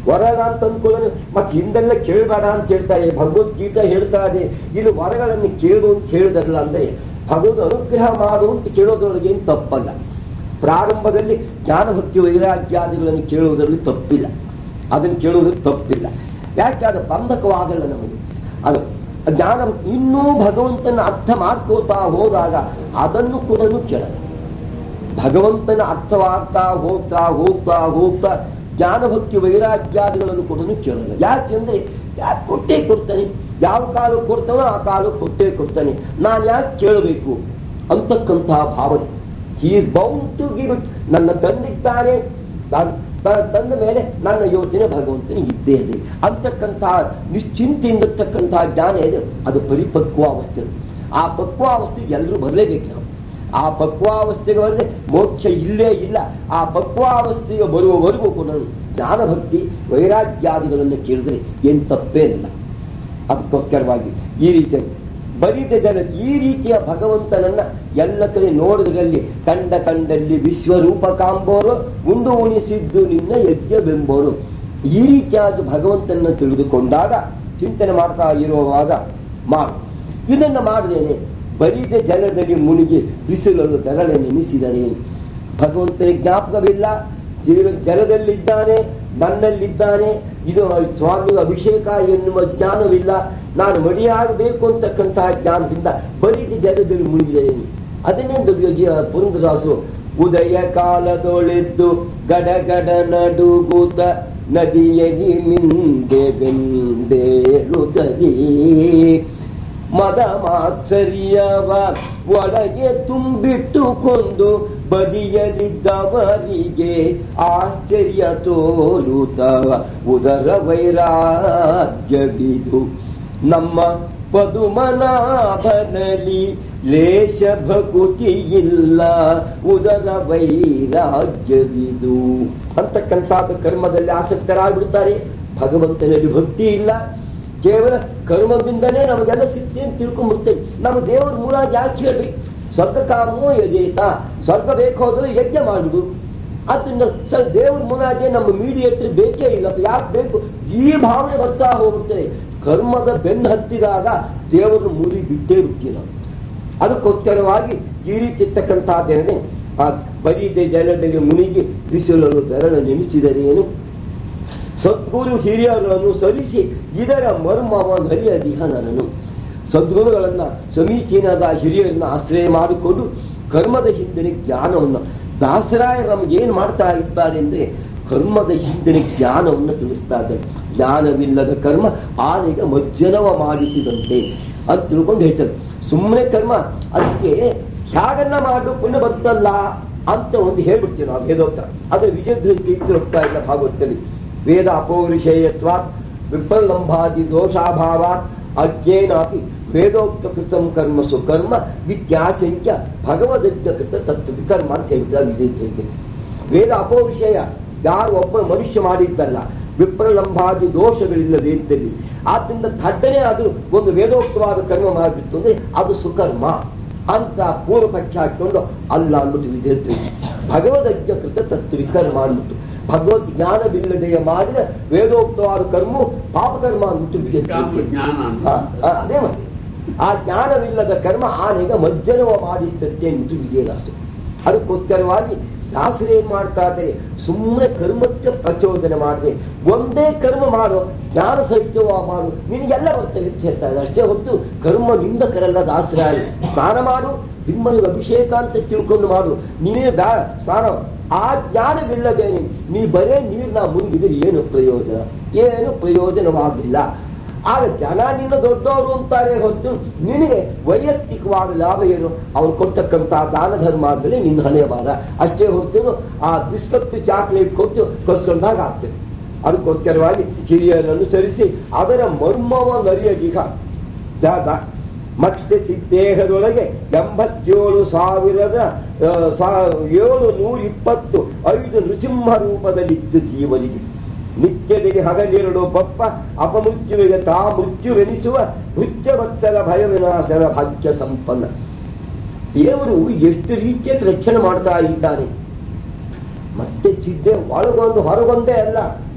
ವರನ ಅಂತ ಅಂದ್ಕೊಳ್ಳೋದು ಮತ್ತೆ ಹಿಂದೆಲ್ಲ ಕೇಳಬೇಡ ಅಂತ ಹೇಳ್ತಾರೆ ಭಗವದ್ಗೀತಾ ಹೇಳ್ತಾ ಇದೆ ಇಲ್ಲಿ ವರಗಳನ್ನು ಕೇಳು ಅಂತ ಹೇಳಿದಾರಲ್ಲ ಅಂದ್ರೆ ಭಗವದ್ ಅನುಗ್ರಹ ಮಾಡು ಅಂತ ಕೇಳೋದ್ರೊಳಗೆ ಏನು ತಪ್ಪಲ್ಲ ಪ್ರಾರಂಭದಲ್ಲಿ ಜ್ಞಾನಭಕ್ತಿ ವೈರಾಗ್ಯಾದಿಗಳನ್ನು ಕೇಳುವುದರಲ್ಲಿ ತಪ್ಪಿಲ್ಲ ಅದನ್ನು ಕೇಳುವುದಕ್ಕೆ ತಪ್ಪಿಲ್ಲ ಯಾಕೆ ಅದು ಬಂಧಕವಾಗಲ್ಲ ನಮಗೆ ಅದು ಜ್ಞಾನ ಇನ್ನೂ ಭಗವಂತನ ಅರ್ಥ ಮಾಡ್ಕೋತಾ ಹೋದಾಗ ಅದನ್ನು ಕೂಡ ಕೇಳಲ್ಲ ಭಗವಂತನ ಅರ್ಥವಾಗ್ತಾ ಹೋಗ್ತಾ ಹೋಗ್ತಾ ಹೋಗ್ತಾ ಜ್ಞಾನಭಕ್ತಿ ವೈರಾಗ್ಯಾದಿಗಳನ್ನು ಕೂಡ ಕೇಳಲ್ಲ ಯಾಕೆಂದ್ರೆ ಯಾಕೆ ಕೊಟ್ಟೇ ಕೊಡ್ತಾನೆ ಯಾವ ಕಾಲ ಕೊಡ್ತಾನೋ ಆ ಕಾಲ ಕೊಟ್ಟೇ ಕೊಡ್ತಾನೆ ನಾನು ಯಾಕೆ ಕೇಳಬೇಕು ಅಂತಕ್ಕಂತಹ ಭಾವನೆ he is bound to give it ನನ್ನ ತಂದಿದ್ದಾನೆ ನಾನು ತ- ತಂದ ಮೇಲೆ ನನ್ನ ಯೋಚನೆ ಭಗವಂತನಿಗೆ ಇದ್ದೇ ಇದೆ ಅಂತಕ್ಕಂತಹ ನಿಶ್ಚಿಂತೆಯಿಂದಿರ್ತಕ್ಕಂತಹ ಜ್ಞಾನ ಇದೆ ಅದು ಪರಿಪಕ್ವಾವಸ್ಥೆ ಆ ಪಕ್ವಾವಸ್ಥೆಗೆ ಎಲ್ಲರೂ ಬರಲೇಬೇಕು ನಾವು ಆ ಪಕ್ವಾವಸ್ಥೆಗೆ ಬರದೆ ಮೋಕ್ಷ ಇಲ್ಲೇ ಇಲ್ಲ ಆ ಪಕ್ವಾವಸ್ಥೆಗೆ ಬರುವವರೆಗೂ ಕೂಡ ಜ್ಞಾನಭಕ್ತಿ ವೈರಾಗ್ಯಾದಿಗಳನ್ನು ಕೇಳಿದ್ರೆ ಏನ್ ತಪ್ಪೇನಿಲ್ಲ ಅದಕ್ಕೋಸ್ಕರವಾಗಿ ಈ ರೀತಿಯ ಬರಿದ ಜನ ಈ ರೀತಿಯ ಭಗವಂತನನ್ನ ಎಲ್ಲ ಕಡೆ ನೋಡಿದಲ್ಲಿ ಕಂಡ ಕಂಡಲ್ಲಿ ವಿಶ್ವರೂಪ ಕಾಂಬೋರು ಉಂಡು ಉಣಿಸಿದ್ದು ನಿನ್ನ ಯಜ್ಞ ಬೆಂಬೋರು ಈ ರೀತಿಯಾದ ಭಗವಂತನ ತಿಳಿದುಕೊಂಡಾಗ ಚಿಂತನೆ ಮಾಡ್ತಾ ಇರುವಾಗ ಮಾಡು ಇದನ್ನ ಮಾಡದೇನೆ ಬರಿದ ಜಲದಲ್ಲಿ ಮುನಿಗಿ ಬಿಸಿಲಲು ದರಳೆ ನೆನೆಸಿದರೆ ಭಗವಂತನ ಜ್ಞಾಪಕವಿಲ್ಲ ಜೀವ ಜಲದಲ್ಲಿದ್ದಾನೆ ನನ್ನಲ್ಲಿದ್ದಾನೆ ಇದು ಸ್ವಾಮಿ ಅಭಿಷೇಕ ಎನ್ನುವ ಜ್ಞಾನವಿಲ್ಲ ನಾನು ಮಡಿಯಾಗಬೇಕು ಅಂತಕ್ಕಂತಹ ಜ್ಞಾನದಿಂದ ಬರೀದಿ ಜಲದಲ್ಲಿ ಮುಳುಗಿದ್ದೇನೆ ಅದನ್ನೇ ಪುರಂದರಾಸು ಉದಯ ಕಾಲದೊಳೆದ್ದು ಗಡಗಡ ನಡುಗೂತ ನದಿಯಲ್ಲಿ ಮಿಂದೆ ಬೆಂದೇಳುತ್ತಲೇ ಮದ ಮಾತ್ಸರ್ಯವ ಒಳಗೆ ತುಂಬಿಟ್ಟುಕೊಂಡು ಬದಿಯಲಿದ್ದವರಿಗೆ ಆಶ್ಚರ್ಯ ತೋಲುತ್ತ ಉದರ ವೈರಾಗ್ಯವಿದು ನಮ್ಮ ಪದುಮನಾಭನಲ್ಲಿ ಲೇಷ ಭಕುತಿ ಇಲ್ಲ ಉದರ ವೈರಾಗ್ಯವಿದು ಅಂತಕ್ಕಂಥದ್ದು ಕರ್ಮದಲ್ಲಿ ಆಸಕ್ತರಾಗ್ಬಿಡ್ತಾರೆ ಭಗವಂತನಲ್ಲಿ ಭಕ್ತಿ ಇಲ್ಲ ಕೇವಲ ಕರ್ಮದಿಂದಲೇ ನಮಗೆಲ್ಲ ಸಿಕ್ತಿ ಅಂತ ತಿಳ್ಕೊಂಡ್ಬಿಡ್ತೇವೆ ನಮ್ಮ ದೇವರ ಮೂಲ ಯಾಕೆ ಹೇಳ್ಬೇಕು ಸ್ವರ್ಗ ಕಾಮೋ ಯಜೇತ ಸ್ವರ್ಗ ಬೇಕು ಹೋದ್ರೆ ಯಜ್ಞ ಮಾಡುದು ಅದರಿಂದ ಸ ದೇವ್ರ ಮುನಾಜೆ ನಮ್ಮ ಮೀಡಿಯೇಟರ್ ಬೇಕೇ ಇಲ್ಲ ಯಾಕೆ ಬೇಕು ಈ ಭಾವನೆ ಬರ್ತಾ ಹೋಗ್ಬಿಡ್ತೇವೆ ಕರ್ಮದ ಬೆನ್ನು ಹತ್ತಿದಾಗ ದೇವರನ್ನು ಮೂರಿ ಬಿಟ್ಟೇ ಬಿಡ್ತೀವಿ ನಾವು ಅದಕ್ಕೋಸ್ಕರವಾಗಿ ಈ ರೀತಿ ಇರ್ತಕ್ಕಂಥದ್ದೇನೆ ಆ ಬರೀದೆ ಜಲದಲ್ಲಿ ಮುನಿಗಿ ಬಿಸಿಲನ್ನು ಬೆರಳು ನೆನೆಸಿದರೇನು ಸದ್ಗುರು ಹಿರಿಯರನ್ನು ಸಲ್ಲಿಸಿ ಇದರ ಮರ್ಮವನ್ನು ಅರಿಯದಿಹ ನನ್ನನು ಸದ್ಗುರುಗಳನ್ನ ಸಮೀಚೀನದ ಹಿರಿಯರನ್ನ ಆಶ್ರಯ ಮಾಡಿಕೊಂಡು ಕರ್ಮದ ಹಿಂದಿನ ಜ್ಞಾನವನ್ನು ದಾಸರಾಯ ನಮ್ಗೆ ಏನ್ ಮಾಡ್ತಾ ಇದ್ದಾರೆ ಅಂದ್ರೆ ಕರ್ಮದ ಹಿಂದಿನ ಜ್ಞಾನವನ್ನು ತಿಳಿಸ್ತಾ ಇದ್ದಾರೆ ಜ್ಞಾನವಿಲ್ಲದ ಕರ್ಮ ಆನೆಗೆ ಮಜ್ಜನವ ಮಾಡಿಸಿದಂತೆ ಅಂತ ತಿಳ್ಕೊಂಡು ಹೇಳ್ತಾರೆ ಸುಮ್ಮನೆ ಕರ್ಮ ಅದಕ್ಕೆ ಹ್ಯಾಗನ್ನ ಮಾಡು ಪುಣ್ಯ ಬರ್ತಲ್ಲ ಅಂತ ಒಂದು ಹೇಳ್ಬಿಡ್ತೀವಿ ನಾವು ವೇದೋಕ್ತ ಅದ್ರ ವಿಜಯಧ್ವನಿ ಹೋಗ್ತಾ ಇಲ್ಲ ಭಾಗವತದಲ್ಲಿ ವೇದ ಅಪೌರುಷೇಯತ್ವ ವಿಫಲಂಭಾದಿ ದೋಷಾಭಾವ ಅಜ್ಞೇನಾಪಿ ವೇದೋಕ್ತ ಕೃತಂ ಕರ್ಮ ಸುಕರ್ಮ ವಿದ್ಯಾಸಂಖ್ಯ ಭಗವದಜ್ಞ ಕೃತ ತತ್ವ ವಿಕರ್ಮ ಅಂತ ಹೇಳ್ತಾರೆ ವಿಜಯ ವೇದ ಅಪೌರುಷೇಯ ಯಾರು ಒಬ್ಬ ಮನುಷ್ಯ ಮಾಡಿದ್ದಲ್ಲ ವಿಪ್ರಲಂಬಾದಿ ದೋಷಗಳಿಲ್ಲ ವೇದದಲ್ಲಿ ಆದ್ದರಿಂದ ಥಡ್ಡನೆ ಅದು ಒಂದು ವೇದೋಕ್ತವಾದ ಕರ್ಮ ಮಾಡಿಬಿಟ್ಟು ಅಂದ್ರೆ ಅದು ಸುಕರ್ಮ ಅಂತ ಪೂರ್ವ ಪಕ್ಷ ಹಾಕೊಂಡು ಅಲ್ಲ ಅಂದ್ಬಿಟ್ಟು ವಿದ್ಯಾರ್ಥಿ ಭಗವದಜ್ಞ ಕೃತ ತತ್ವ ವಿಕರ್ಮ ಅಂದ್ಬಿಟ್ಟು ಭಗವದ್ ಜ್ಞಾನವಿಲ್ಲದೆಯ ಮಾಡಿದ ವೇದೋಕ್ತವಾದ ಕರ್ಮ ಪಾಪಕರ್ಮ ಅಂದ್ಬಿಟ್ಟು ವಿದ್ಯಾರ್ಥಿ ಜ್ಞಾನ ಅಂತ. ಆ, ಆ, ಅದೇ ಮತ್ತೆ ಆ ಜ್ಞಾನವಿಲ್ಲದ ಕರ್ಮ ಆನೆಗ ಮಜ್ಜನವ ಮಾಡಿಸ್ತತ್ತೆ ಎಂದು ವಿಜಯದಾಸು ಅದಕ್ಕೋಸ್ಕರವಾಗಿ ದಾಸರು ಏನ್ ಮಾಡ್ತಾ ಇದ್ದಾರೆ ಸುಮ್ಮನೆ ಕರ್ಮಕ್ಕೆ ಪ್ರಚೋದನೆ ಮಾಡದೆ ಒಂದೇ ಕರ್ಮ ಮಾಡು ಜ್ಞಾನ ಸಹಿತವ ಮಾಡು ನಿನಗೆಲ್ಲ ಬರ್ತವೆ ಅಂತ ಹೇಳ್ತಾ ಇದ್ದಾರೆ ಅಷ್ಟೇ ಹೊತ್ತು ಕರ್ಮ ನಿಂದಕರಲ್ಲ ದಾಸರಾಯ ಸ್ನಾನ ಮಾಡು ನಿಮ್ಮನಿಗೆ ಅಭಿಷೇಕ ಅಂತ ತಿಳ್ಕೊಂಡು ಮಾಡು ನೀನೇ ಬಾ ಸ್ನಾನ ಆ ಜ್ಞಾನವಿಲ್ಲದೆ ನೀ ಬರೇ ನೀರ್ನ ಮುಳುಗಿದ್ರೆ ಏನು ಪ್ರಯೋಜನ ಏನು ಪ್ರಯೋಜನವಾಗಿಲ್ಲ ಆಗ ಜನ ನಿನ್ನ ದೊಡ್ಡವರು ಅಂತಾರೆ ಹೊರತು ನಿನಗೆ ವೈಯಕ್ತಿಕವಾದ ಲಾಭ ಏನು ಅವ್ರು ಕೊಡ್ತಕ್ಕಂಥ ದಾನ ಧರ್ಮ ಆದ್ಮೇಲೆ ನಿನ್ನ ಹಣೆಯ ಬಾರ ಅಷ್ಟೇ ಹೊರತು ಆ ಬಿಸ್ಕತ್ತು ಚಾಕ್ಲೇಟ್ ಕೊಟ್ಟು ಕಳ್ಸ್ಕೊಂಡಾಗ ಆಗ್ತದೆ ಅದಕ್ಕೋಸ್ಕರವಾಗಿ ಹಿರಿಯರನ್ನು ಅನುಸರಿಸಿ ಅದರ ಮರ್ಮವನ್ನು ಅರಿಯಗೀಗ ಜಾತ ಮತ್ತೆ ಸಿದ್ದೇಹದೊಳಗೆ ಎಂಬತ್ತೇಳು ಸಾವಿರದ ಆ, ಸಾ- ಏಳು ನೂರ ಇಪ್ಪತ್ತು ಐದು ನೃಸಿಂಹ ರೂಪದಲ್ಲಿತ್ತು ಜೀವನಿಗೆ ನಿತ್ಯದಲ್ಲಿ ಹಗಲಿರಡು ಪಪ್ಪ ಅಪಮೃತ್ಯುವಿಗೆ ತಾ ಮೃತ್ಯುವೆನಿಸುವ ಮೃತ್ಯವತ್ಸಲ ಭಯ ವಿನಾಶನ ಭಾಗ್ಯ ಸಂಪನ್ನ ದೇವರು ಎಷ್ಟು ರೀತಿಯಲ್ಲಿ ರಕ್ಷಣೆ ಮಾಡ್ತಾ ಇದ್ದಾನೆ ಮತ್ತೆ ಚಿದ್ದೆ ಒಳಗೊಂದು ಹೊರಗೊಂದೇ ಅಲ್ಲ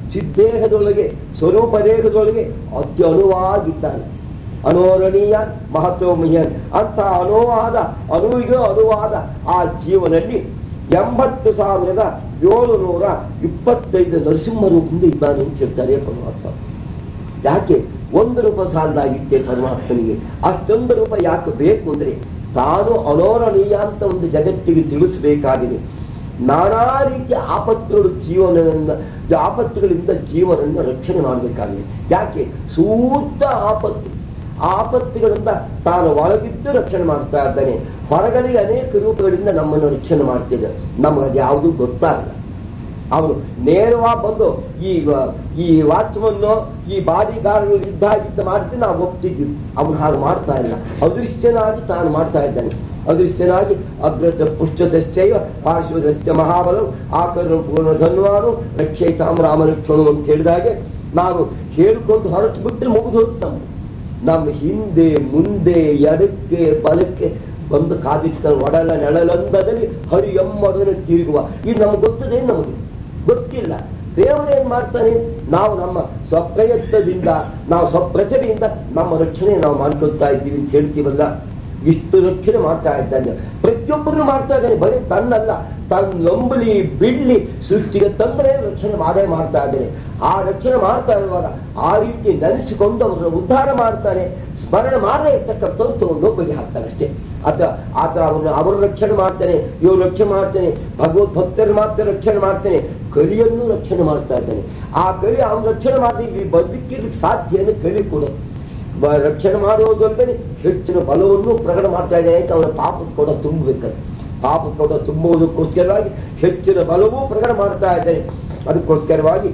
ಸಿದ್ದೇಹದೊಳಗೆ ಸ್ವರೂಪ ದೇಹದೊಳಗೆ ಅತ್ಯಣುವಾಗಿದ್ದಾನೆ ಅನೋರಣೀಯ ಮಹತ್ವಮೀಯನ್ ಅಂತ ಅನುವಾದ ಅಣುವಿಗೂ ಅನುವಾದ ಆ ಜೀವನಲ್ಲಿ ಎಂಬತ್ತು ಸಾವಿರದ ಏಳುನೂರ ಇಪ್ಪತ್ತೈದು ನರಸಿಂಹ ರೂಪದಿಂದ ಇದ್ದಾನೆ ಅಂತ ಹೇಳ್ತಾರೆ ಪರಮಾತ್ಮ ಯಾಕೆ ಒಂದು ರೂಪ ಸಾಲದಾಗಿತ್ತೆ ಪರಮಾತ್ಮನಿಗೆ ಅಷ್ಟೊಂದು ರೂಪ ಯಾಕೆ ಬೇಕು ಅಂದ್ರೆ ತಾನು ಅನೋರಣೀಯ ಅಂತ ಒಂದು ಜಗತ್ತಿಗೆ ತಿಳಿಸಬೇಕಾಗಿದೆ ನಾನಾ ರೀತಿಯ ಆಪತ್ತುಗಳು ಜೀವನದಿಂದ ಆಪತ್ತುಗಳಿಂದ ಜೀವನವನ್ನು ರಕ್ಷಣೆ ಮಾಡಬೇಕಾಗಿದೆ ಯಾಕೆ ಸೂಕ್ತ ಆಪತ್ತು ಆಪತ್ತುಗಳಿಂದ ತಾನು ಒಳಗಿದ್ದು ರಕ್ಷಣೆ ಮಾಡ್ತಾ ಇದ್ದಾನೆ ಹೊರಗಡೆ ಅನೇಕ ರೂಪಗಳಿಂದ ನಮ್ಮನ್ನು ರಕ್ಷಣೆ ಮಾಡ್ತಿದ್ದ ನಮಗೆ ಯಾವುದೂ ಗೊತ್ತಾಗಲ್ಲ ಅವನು ನೇರವಾಗಿ ಬಂದು ಈ ಈ ವಾಚ್ಮನ್ನು ಈ ಬಾಡಿಗಾರರು ಇದ್ದಾಗಿದ್ದ ಮಾಡ್ತೀನಿ ನಾವು ಒಪ್ತಿದ್ವಿ ಅವನು ಹಾಗೆ ಮಾಡ್ತಾ ಇಲ್ಲ ಅದೃಶ್ಯನಾಗಿ ತಾನು ಮಾಡ್ತಾ ಇದ್ದಾನೆ ಅದೃಶ್ಯನಾಗಿ ಅಗ್ರತ ಪುಷ್ಟದಶ್ಚೈವ ಪಾರ್ಶ್ವದಶ್ಚ ಮಹಾಬಲಂ ಆಕರಣ ಪೂರ್ಣ ಧನ್ವಾನು ರಕ್ಷೈತಾಮ್ ರಾಮಲಕ್ಷ್ಮಣ ಅಂತ ಹೇಳಿದಾಗೆ ನಾವು ಹೇಳ್ಕೊಂಡು ಹೊರಟು ಬಿಟ್ಟರೆ ಮುಗಿದು ಹೋಗ್ತಾಮ ನಮ್ಮ ಹಿಂದೆ ಮುಂದೆ ಎಡಕ್ಕೆ ಬಲಕ್ಕೆ ಬಂದು ಕಾದಿಟ್ಟ ಒಡಲ ನೆಳಲಂದದಲ್ಲಿ ಹರಿ ಎಮ್ಮಡನೆ ತಿರುಗುವ ಇದು ನಮ್ಗೆ ಗೊತ್ತದೆ ನಮಗೆ ಗೊತ್ತಿಲ್ಲ ದೇವರೇನ್ ಮಾಡ್ತಾನೆ ನಾವು ನಮ್ಮ ಸ್ವಪ್ರಯತ್ನದಿಂದ ನಾವು ಸ್ವಪ್ರಚನೆಯಿಂದ ನಮ್ಮ ರಕ್ಷಣೆ ನಾವು ಮಾಡ್ಕೊಳ್ತಾ ಇದ್ದೀವಿ ಅಂತ ಹೇಳ್ತೀವಲ್ಲ ಇಷ್ಟು ರಕ್ಷಣೆ ಮಾಡ್ತಾ ಇದ್ದಾನೆ ಪ್ರತಿಯೊಬ್ಬರು ಮಾಡ್ತಾ ಇದ್ದಾನೆ ಬರೀ ತನ್ನಲ್ಲ ತನ್ನ ನಂಬಲಿ ಬಿಡ್ಲಿ ಸೃಷ್ಟಿಗೆ ತಂದ್ರೆ ರಕ್ಷಣೆ ಮಾಡೇ ಮಾಡ್ತಾ ಇದ್ದಾನೆ ಆ ರಕ್ಷಣೆ ಮಾಡ್ತಾ ಇರುವಾಗ ಆ ರೀತಿ ನೆನೆಸಿಕೊಂಡು ಅವರ ಉದ್ಧಾರ ಮಾಡ್ತಾನೆ ಸ್ಮರಣೆ ಮಾಡದೇ ಇರ್ತಕ್ಕಂಥವ್ರು ತಗೊಂಡು ಬಗೆ ಹಾಕ್ತಾನೆ ಅಷ್ಟೇ ಆತ ಆತ ಅವ್ರನ್ನ ಅವ್ರ ರಕ್ಷಣೆ ಮಾಡ್ತಾನೆ ಇವ್ರು ರಕ್ಷಣೆ ಮಾಡ್ತಾನೆ ಭಗವದ್ ಭಕ್ತರ ಮಾತ್ರ ರಕ್ಷಣೆ ಮಾಡ್ತಾನೆ ಕಲಿಯನ್ನು ರಕ್ಷಣೆ ಮಾಡ್ತಾ ಇದ್ದಾನೆ ಆ ಕಲಿ ಅವ್ನ ರಕ್ಷಣೆ ಮಾಡಿದ್ರೆ ಇಲ್ಲಿ ಬದುಕಿರ್ಲಿಕ್ಕೆ ಸಾಧ್ಯ ಅನ್ನೋ ಕಲಿ ಕೂಡ ಬ- ರಕ್ಷಣೆ ಮಾಡುವುದಲ್ಲದೆ ಹೆಚ್ಚಿನ ಬಲವನ್ನು ಪ್ರಕಟ ಮಾಡ್ತಾ ಇದ್ದಾನೆ ಅಂತ ಅವರ ಪಾಪದ ಕೂಡ ತುಂಬಬೇಕಂತ ಪಾಪದ ಕೂಡ ತುಂಬುವುದಕ್ಕೋಸ್ಕರವಾಗಿ ಹೆಚ್ಚಿನ ಬಲವೂ ಪ್ರಕಟ ಮಾಡ್ತಾ ಇದ್ದಾನೆ ಅದಕ್ಕೋಸ್ಕರವಾಗಿ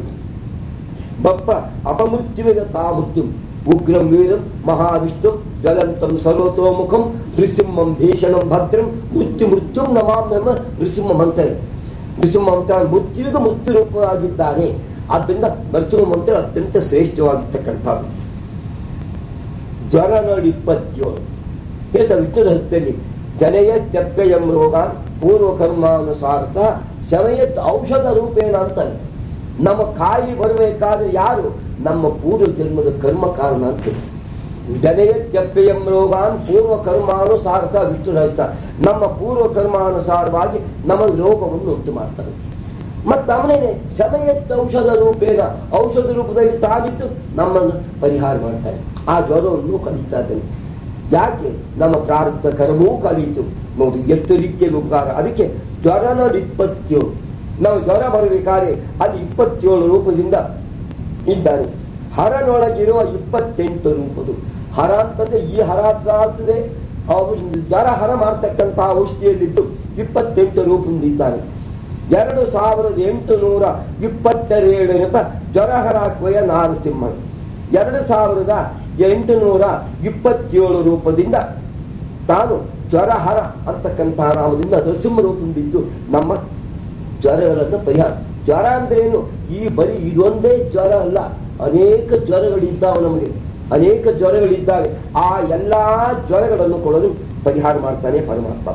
ಬಪ್ಪ ಅಪಮೃತ್ಯುವಿನ ತಾ ಮೃತ್ಯು ಉಗ್ರಂ ವೀರಂ ಮಹಾವಿಷ್ಣು ಜಲಂತಂ ಸರ್ವತೋಮುಖಂ ನೃಸಿಂಹಂ ಭೀಷಣಂ ಭದ್ರಂ ಮೃತ್ಯು ಮೃತ್ಯು ನಮಾಮ್ಯಮ ನೃಸಿಂಹ ಮಂತ್ರ ನೃಸಿಂಹ ಮಂತ್ರ ಮೃತ್ಯುವಿಗೆ ಮೃತ್ಯು ರೂಪವಾಗಿದ್ದಾನೆ ಆದ್ದರಿಂದ ನರಸಿಂಹ ಮಂತ್ರ ಅತ್ಯಂತ ಶ್ರೇಷ್ಠವಾಗಿರ್ತಕ್ಕಂಥದ್ದು ಜ್ವರ ನೋಡಿ ಇಪ್ಪತ್ತೇಳು ಹೇಳ್ತಾ ವಿಷ್ಣು ಹಸ್ತಲ್ಲಿ ಜನಯ ಚಪ್ಪೆಯಂ ರೋಗ ಪೂರ್ವ ಕರ್ಮಾನುಸಾರ್ಥ ಶಮಯತ್ ಔಷಧ ರೂಪೇಣ ಅಂತಾನೆ ನಮ್ಮ ಕಾಯಿಲೆ ಬರಬೇಕಾದ್ರೆ ಯಾರು ನಮ್ಮ ಪೂರ್ವ ಜನ್ಮದ ಕರ್ಮ ಕಾರಣ ಅಂತ ಜನಯ ಚಪ್ಪೆಯಂ ರೋಗಾನ್ ಪೂರ್ವ ಕರ್ಮಾನುಸಾರ್ಥ ವಿಷ್ಣು ಹಸ್ತ ನಮ್ಮ ಪೂರ್ವ ಕರ್ಮಾನುಸಾರವಾಗಿ ನಮ್ಮ ರೋಗವನ್ನು ಉಂಟು ಮಾಡ್ತಾರೆ ಮತ್ತೆ ಅವನೇನೆ ಶಮಯತ್ ಔಷಧ ರೂಪೇಣ ಔಷಧ ರೂಪದಲ್ಲಿ ತಾಗಿದ್ದು ನಮ್ಮನ್ನು ಪರಿಹಾರ ಮಾಡ್ತಾನೆ ಆ ಜ್ವರವನ್ನು ಕಳೀತಾ ಇದ್ದಾನೆ ಯಾಕೆ ನಮ್ಮ ಪ್ರಾರಬ್ಧ ಕರ್ಮವೂ ಕಳೀತು ನೋಡಿ ಎಷ್ಟು ರೀತಿಯಲ್ಲಿ ಉಪಕಾರ ಅದಕ್ಕೆ ಜ್ವರನ ಇಪ್ಪತ್ತೇಳು ನಾವು ಜ್ವರ ಬರಬೇಕಾದ್ರೆ ಅಲ್ಲಿ ಇಪ್ಪತ್ತೇಳು ರೂಪದಿಂದ ಇದ್ದಾನೆ ಹರನೊಳಗಿರುವ ಇಪ್ಪತ್ತೆಂಟು ರೂಪದು ಹರ ಅಂತಂದ್ರೆ ಈ ಹರ ಆಗ್ತದೆ ಅವರು ಜ್ವರ ಹರ ಮಾಡ್ತಕ್ಕಂತಹ ಔಷಧಿಯಲ್ಲಿದ್ದು ಇಪ್ಪತ್ತೆಂಟು ರೂಪದಿಂದ ಇದ್ದಾನೆ ಎರಡು ಸಾವಿರದ ಎಂಟು ನೂರ ಇಪ್ಪತ್ತೆರಡರಿಂದ ಜ್ವರಹರ ಕ್ವಯ ನಾರಸಿಂಹ ಎರಡು ಸಾವಿರದ ಎಂಟು ನೂರ ಇಪ್ಪತ್ತೇಳು ರೂಪದಿಂದ ತಾನು ಜ್ವರಹರ ಅಂತಕ್ಕಂತಹ ನಾಮದಿಂದ ನರಸಿಂಹ ರೂಪದಿಂದಿದ್ದು ನಮ್ಮ ಜ್ವರಗಳನ್ನು ಪರಿಹಾರ ಜ್ವರ ಅಂದ್ರೆ ಏನು ಈ ಬರೀ ಇದೊಂದೇ ಜ್ವರ ಅಲ್ಲ ಅನೇಕ ಜ್ವರಗಳಿದ್ದಾವೆ ನಮಗೆ ಅನೇಕ ಜ್ವರಗಳಿದ್ದಾವೆ ಆ ಎಲ್ಲಾ ಜ್ವರಗಳನ್ನು ಕೊಡಲು ಪರಿಹಾರ ಮಾಡ್ತಾನೆ ಪರಮಾತ್ಮ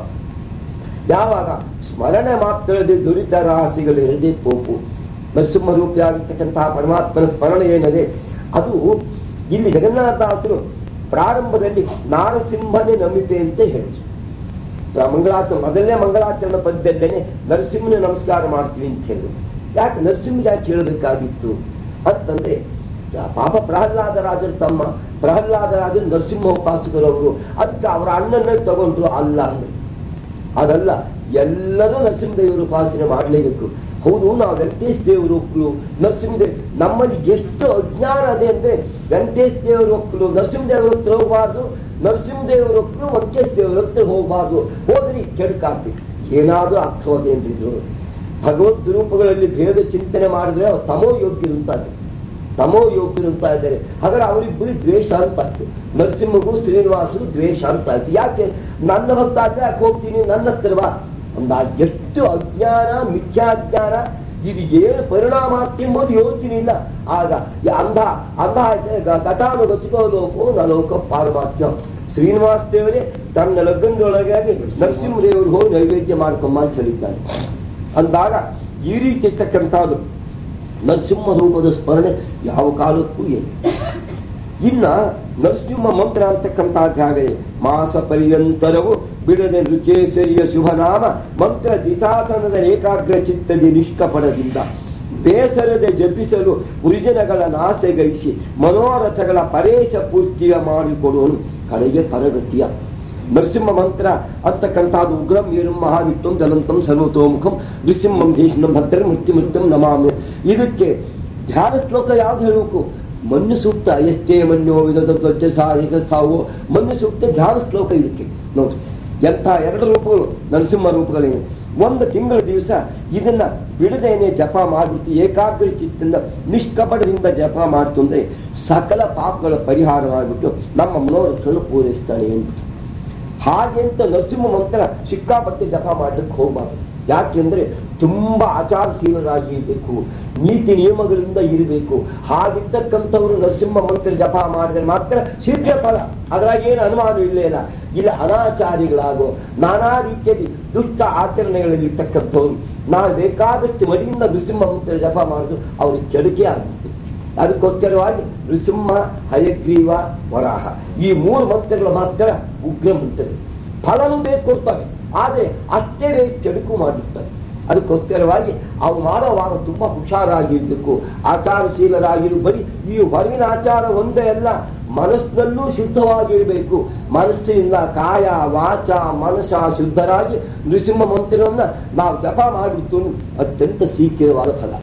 ಯಾವಾಗ ಸ್ಮರಣೆ ಮಾತ್ರದೇ ದುರಿತ ರಾಶಿಗಳಿರದೆ ಪೋಪು ನರಸಿಂಹ ರೂಪಿಯಾಗಿರ್ತಕ್ಕಂತಹ ಪರಮಾತ್ಮನ ಸ್ಮರಣೆ ಏನಿದೆ ಅದು ಇಲ್ಲಿ ಜಗನ್ನಾಥದಾಸರು ಪ್ರಾರಂಭದಲ್ಲಿ ನಾರಸಿಂಹನೇ ನಮಿತೆ ಅಂತ ಹೇಳಿದ್ರು ಪ್ರ- ಮಂಗಳಾಚರಣೆ ಮೊದಲನೇ ಮಂಗಳಾಚರಣ ಪದ್ಯದಲ್ಲೇನೆ ನರಸಿಂಹನ ನಮಸ್ಕಾರ ಮಾಡ್ತೀವಿ ಅಂತ ಹೇಳಿದ್ರು ಯಾಕೆ ನರಸಿಂಹ ಯಾಕೆ ಹೇಳಬೇಕಾಗಿತ್ತು ಅಂತಂದ್ರೆ ಯಾ- ಪಾಪ ಪ್ರಹ್ಲಾದ ರಾಜರು ತಮ್ಮ ಪ್ರಹ್ಲಾದ ರಾಜರು ನರಸಿಂಹ ಉಪಾಸಕರು ಅವರು ಅದಕ್ಕೆ ಅವರ ಅಣ್ಣನ್ನೇ ತಗೊಂಡ್ರು ಅಲ್ಲ ಅಂದ್ರು ಅದಲ್ಲ ಎಲ್ಲರೂ ನರಸಿಂಹದೇವರು ಉಪಾಸನೆ ಮಾಡಲೇಬೇಕು ಹೌದು ನಾವು ವೆಂಕಟೇಶ್ ದೇವರು ಒಕ್ಕಲು ನರಸಿಂಹದೇವ್ ನಮ್ಮಲ್ಲಿ ಎಷ್ಟು ಅಜ್ಞಾನ ಇದೆ ಅಂದ್ರೆ ವೆಂಕಟೇಶ್ ದೇವರು ಒಕ್ಕಲು ನರಸಿಂಹದೇವರ ಹತ್ರ ಹೋಗಬಾರ್ದು ನರಸಿಂಹದೇವರ ಒಕ್ಕಲು ವೆಂಕಟೇಶ್ ದೇವರ ಹತ್ರ ಹೋಗಬಾರ್ದು ಹೋದ್ರೆ ಕೆಡಕಾಗ್ತಿ ಏನಾದ್ರೂ ಅರ್ಥವಾದೇನ್ರಿದ್ರು ಭಗವದ್ ರೂಪಗಳಲ್ಲಿ ಭೇದ ಚಿಂತನೆ ಮಾಡಿದ್ರೆ ಅವ್ರು ತಮೋ ಯೋಗ್ಯರು ಅಂತಾರೆ ತಮೋ ಯೋಗ್ಯರು ಅಂತ ಇದ್ದಾರೆ ಹಾಗಾದ್ರೆ ಅವರಿಬ್ಬರು ದ್ವೇಷ ಅಂತ ಆಯ್ತು ನರಸಿಂಹಗೂ ಶ್ರೀನಿವಾಸರು ದ್ವೇಷ ಅಂತ ಆಯ್ತು ಯಾಕೆ ನನ್ನ ಭಕ್ತ ಆದ್ರೆ ಯಾಕೆ ಹೋಗ್ತೀನಿ ನನ್ನ ಹತ್ರ ಬಾ ಅಂದ ಎಷ್ಟು ಅಜ್ಞಾನ ಮಿಥ್ಯಾಜ್ಞಾನ ಇದು ಏನು ಪರಿಣಾಮ ಎಂಬುದು ಯೋಚನೆ ಇಲ್ಲ ಆಗ ಈ ಅಂಧ ಅಂಧ ಆಯ್ತು ಗತಾನು ಗತಿಕೋ ಲೋಕೋ ನಲೋಕ ಪಾರಮಾತ್ಮ ಶ್ರೀನಿವಾಸ ದೇವರೇ ತನ್ನ ಲಗ್ನದೊಳಗಾಗಿ ನರಸಿಂಹದೇವರು ಹೋಗಿ ನೈವೇದ್ಯ ಮಾಡ್ಕೊಂಬ ಅಂತ ಹೇಳಿದ್ದಾನೆ ಅಂದಾಗ ಈ ರೀತಿ ಇರ್ತಕ್ಕಂಥದ್ದು ನರಸಿಂಹ ರೂಪದ ಸ್ಮರಣೆ ಯಾವ ಕಾಲಕ್ಕೂ ಏನು ಇನ್ನ ನರಸಿಂಹ ಮಂತ್ರ ಅಂತಕ್ಕಂಥ ಜಾಗ ಮಾಸ ಪರ್ಯಂತರವು ಬಿಡದೆ ರುಚೇಶ್ವರಿಯ ಶುಭನಾಮ ಮಂತ್ರ ದಿಶಾಸನದ ಏಕಾಗ್ರ ಚಿತ್ತದಿ ನಿಷ್ಕಪಡದಿಂದ ಬೇಸರದೆ ಜಪಿಸಲು ಗುರುಜನಗಳ ನಾಸೆಗೈಸಿ ಮನೋರಥಗಳ ಪರೇಶ ಪೂರ್ತಿಯ ಮಾಡಿಕೊಡುವನು ಕಡೆಗೆ ಪರಗತಿಯ ನರಸಿಂಹ ಮಂತ್ರ ಅಂತಕ್ಕಂಥದ್ದು ಉಗ್ರಂ ವೀರಂ ಮಹಾವಿಟ್ಟಂ ಜಲಂತಂ ಸರ್ವತೋಮುಖಂ ನೃಸಿಂಹಂ ಭೀಷ್ಣಂ ಭದ್ರ ಮೃತ್ಯು ಮೃತ್ಯಂ ನಮಾಮಿ ಇದಕ್ಕೆ ಧ್ಯಾನ ಶ್ಲೋಕ ಯಾವ್ದು ಹೇಳಬೇಕು ಮಣ್ಣು ಸೂಕ್ತ ಎಷ್ಟೇ ಮಣ್ಣು ವಿಧದ ಧ್ವಜ ಸಾಹಿಕ ಸಾವು ಮಣ್ಣು ಸೂಕ್ತ ಧ್ಯಾನ ಶ್ಲೋಕ ಇದಕ್ಕೆ ನೋಡಿ ಎಂಥ ಎರಡು ರೂಪಗಳು ನರಸಿಂಹ ರೂಪಗಳೇನು ಒಂದು ತಿಂಗಳ ದಿವಸ ಇದನ್ನ ಬಿಡದೇನೆ ಜಪ ಮಾಡಿಬಿಟ್ಟು ಏಕಾಗ್ರ ಚಿತ್ತದಿಂದ ನಿಷ್ಕಪಟದಿಂದ ಜಪ ಮಾಡ್ತು ಅಂದ್ರೆ ಸಕಲ ಪಾಪಗಳ ಪರಿಹಾರವಾಗಿಬಿಟ್ಟು ನಮ್ಮ ಮನೋರಥಗಳನ್ನು ಪೂರೈಸ್ತಾನೆ ಅಂದ್ಬಿಟ್ಟು ಹಾಗೆ ಅಂತ ನರಸಿಂಹ ಮಂತ್ರ ಸಿಕ್ಕಾಪಟ್ಟೆ ಜಪ ಮಾಡ್ಲಿಕ್ಕೆ ಹೋಗ್ಬಾರ್ದು ಯಾಕೆಂದ್ರೆ ತುಂಬಾ ಆಚಾರಶೀಲರಾಗಿ ಇರಬೇಕು ನೀತಿ ನಿಯಮಗಳಿಂದ ಇರಬೇಕು ಹಾಗಿರ್ತಕ್ಕಂಥವ್ರು ನರಸಿಂಹ ಮಂತ್ರ ಜಪ ಮಾಡಿದ್ರೆ ಮಾತ್ರ ಶೀಘ್ರ ಫಲ ಅದ್ರಾಗ ಏನು ಅನುಮಾನ ಇಲ್ಲೇ ಇಲ್ಲ ಇಲ್ಲ ಅನಾಚಾರಿಗಳಾಗೋ ನಾನಾ ರೀತಿಯಲ್ಲಿ ದುಷ್ಟ ಆಚರಣೆಗಳಲ್ಲಿರ್ತಕ್ಕಂಥವ್ರು ನಾವು ಬೇಕಾದಷ್ಟು ಮಡಿಯಿಂದ ನೃಸಿಂಹ ಮಂತ್ರ ಜಪ ಮಾಡಿದ್ರು ಅವ್ರಿಗೆ ಕೆಡುಕೆ ಆಗುತ್ತೆ ಅದಕ್ಕೋಸ್ಕರವಾಗಿ ನೃಸಿಂಹ ಹಯಗ್ರೀವ ವರಾಹ ಈ ಮೂರು ಮಂತ್ರಗಳು ಮಾತ್ರ ಉಗ್ರ ಮಂತ್ರಗಳು ಫಲನೂ ಬೇಕು ಕೊಡ್ತವೆ ಆದರೆ ಅಷ್ಟೇ ಬೇಕು ಕೆಡುಕು ಮಾಡಿರ್ತವೆ ಅದಕ್ಕೋಸ್ಕರವಾಗಿ ಅವು ಮಾಡೋವಾಗ ತುಂಬಾ ಹುಷಾರಾಗಿರ್ಬೇಕು ಆಚಾರಶೀಲರಾಗಿರು ಬರೀ ಈ ಹೊರಗಿನ ಆಚಾರ ಒಂದೇ ಅಲ್ಲ ಮನಸ್ಸಿನಲ್ಲೂ ಶುದ್ಧವಾಗಿರಬೇಕು ಮನಸ್ಸಿನಿಂದ ಕಾಯ ವಾಚ ಮನಸ್ಸ ಶುದ್ಧರಾಗಿ ನೃಸಿಂಹ ಮಂತ್ರವನ್ನ ನಾವು ಜಪ ಮಾಡಿಬಿಟ್ಟು ಅತ್ಯಂತ ಶೀಘ್ರವಾದ ಫಲ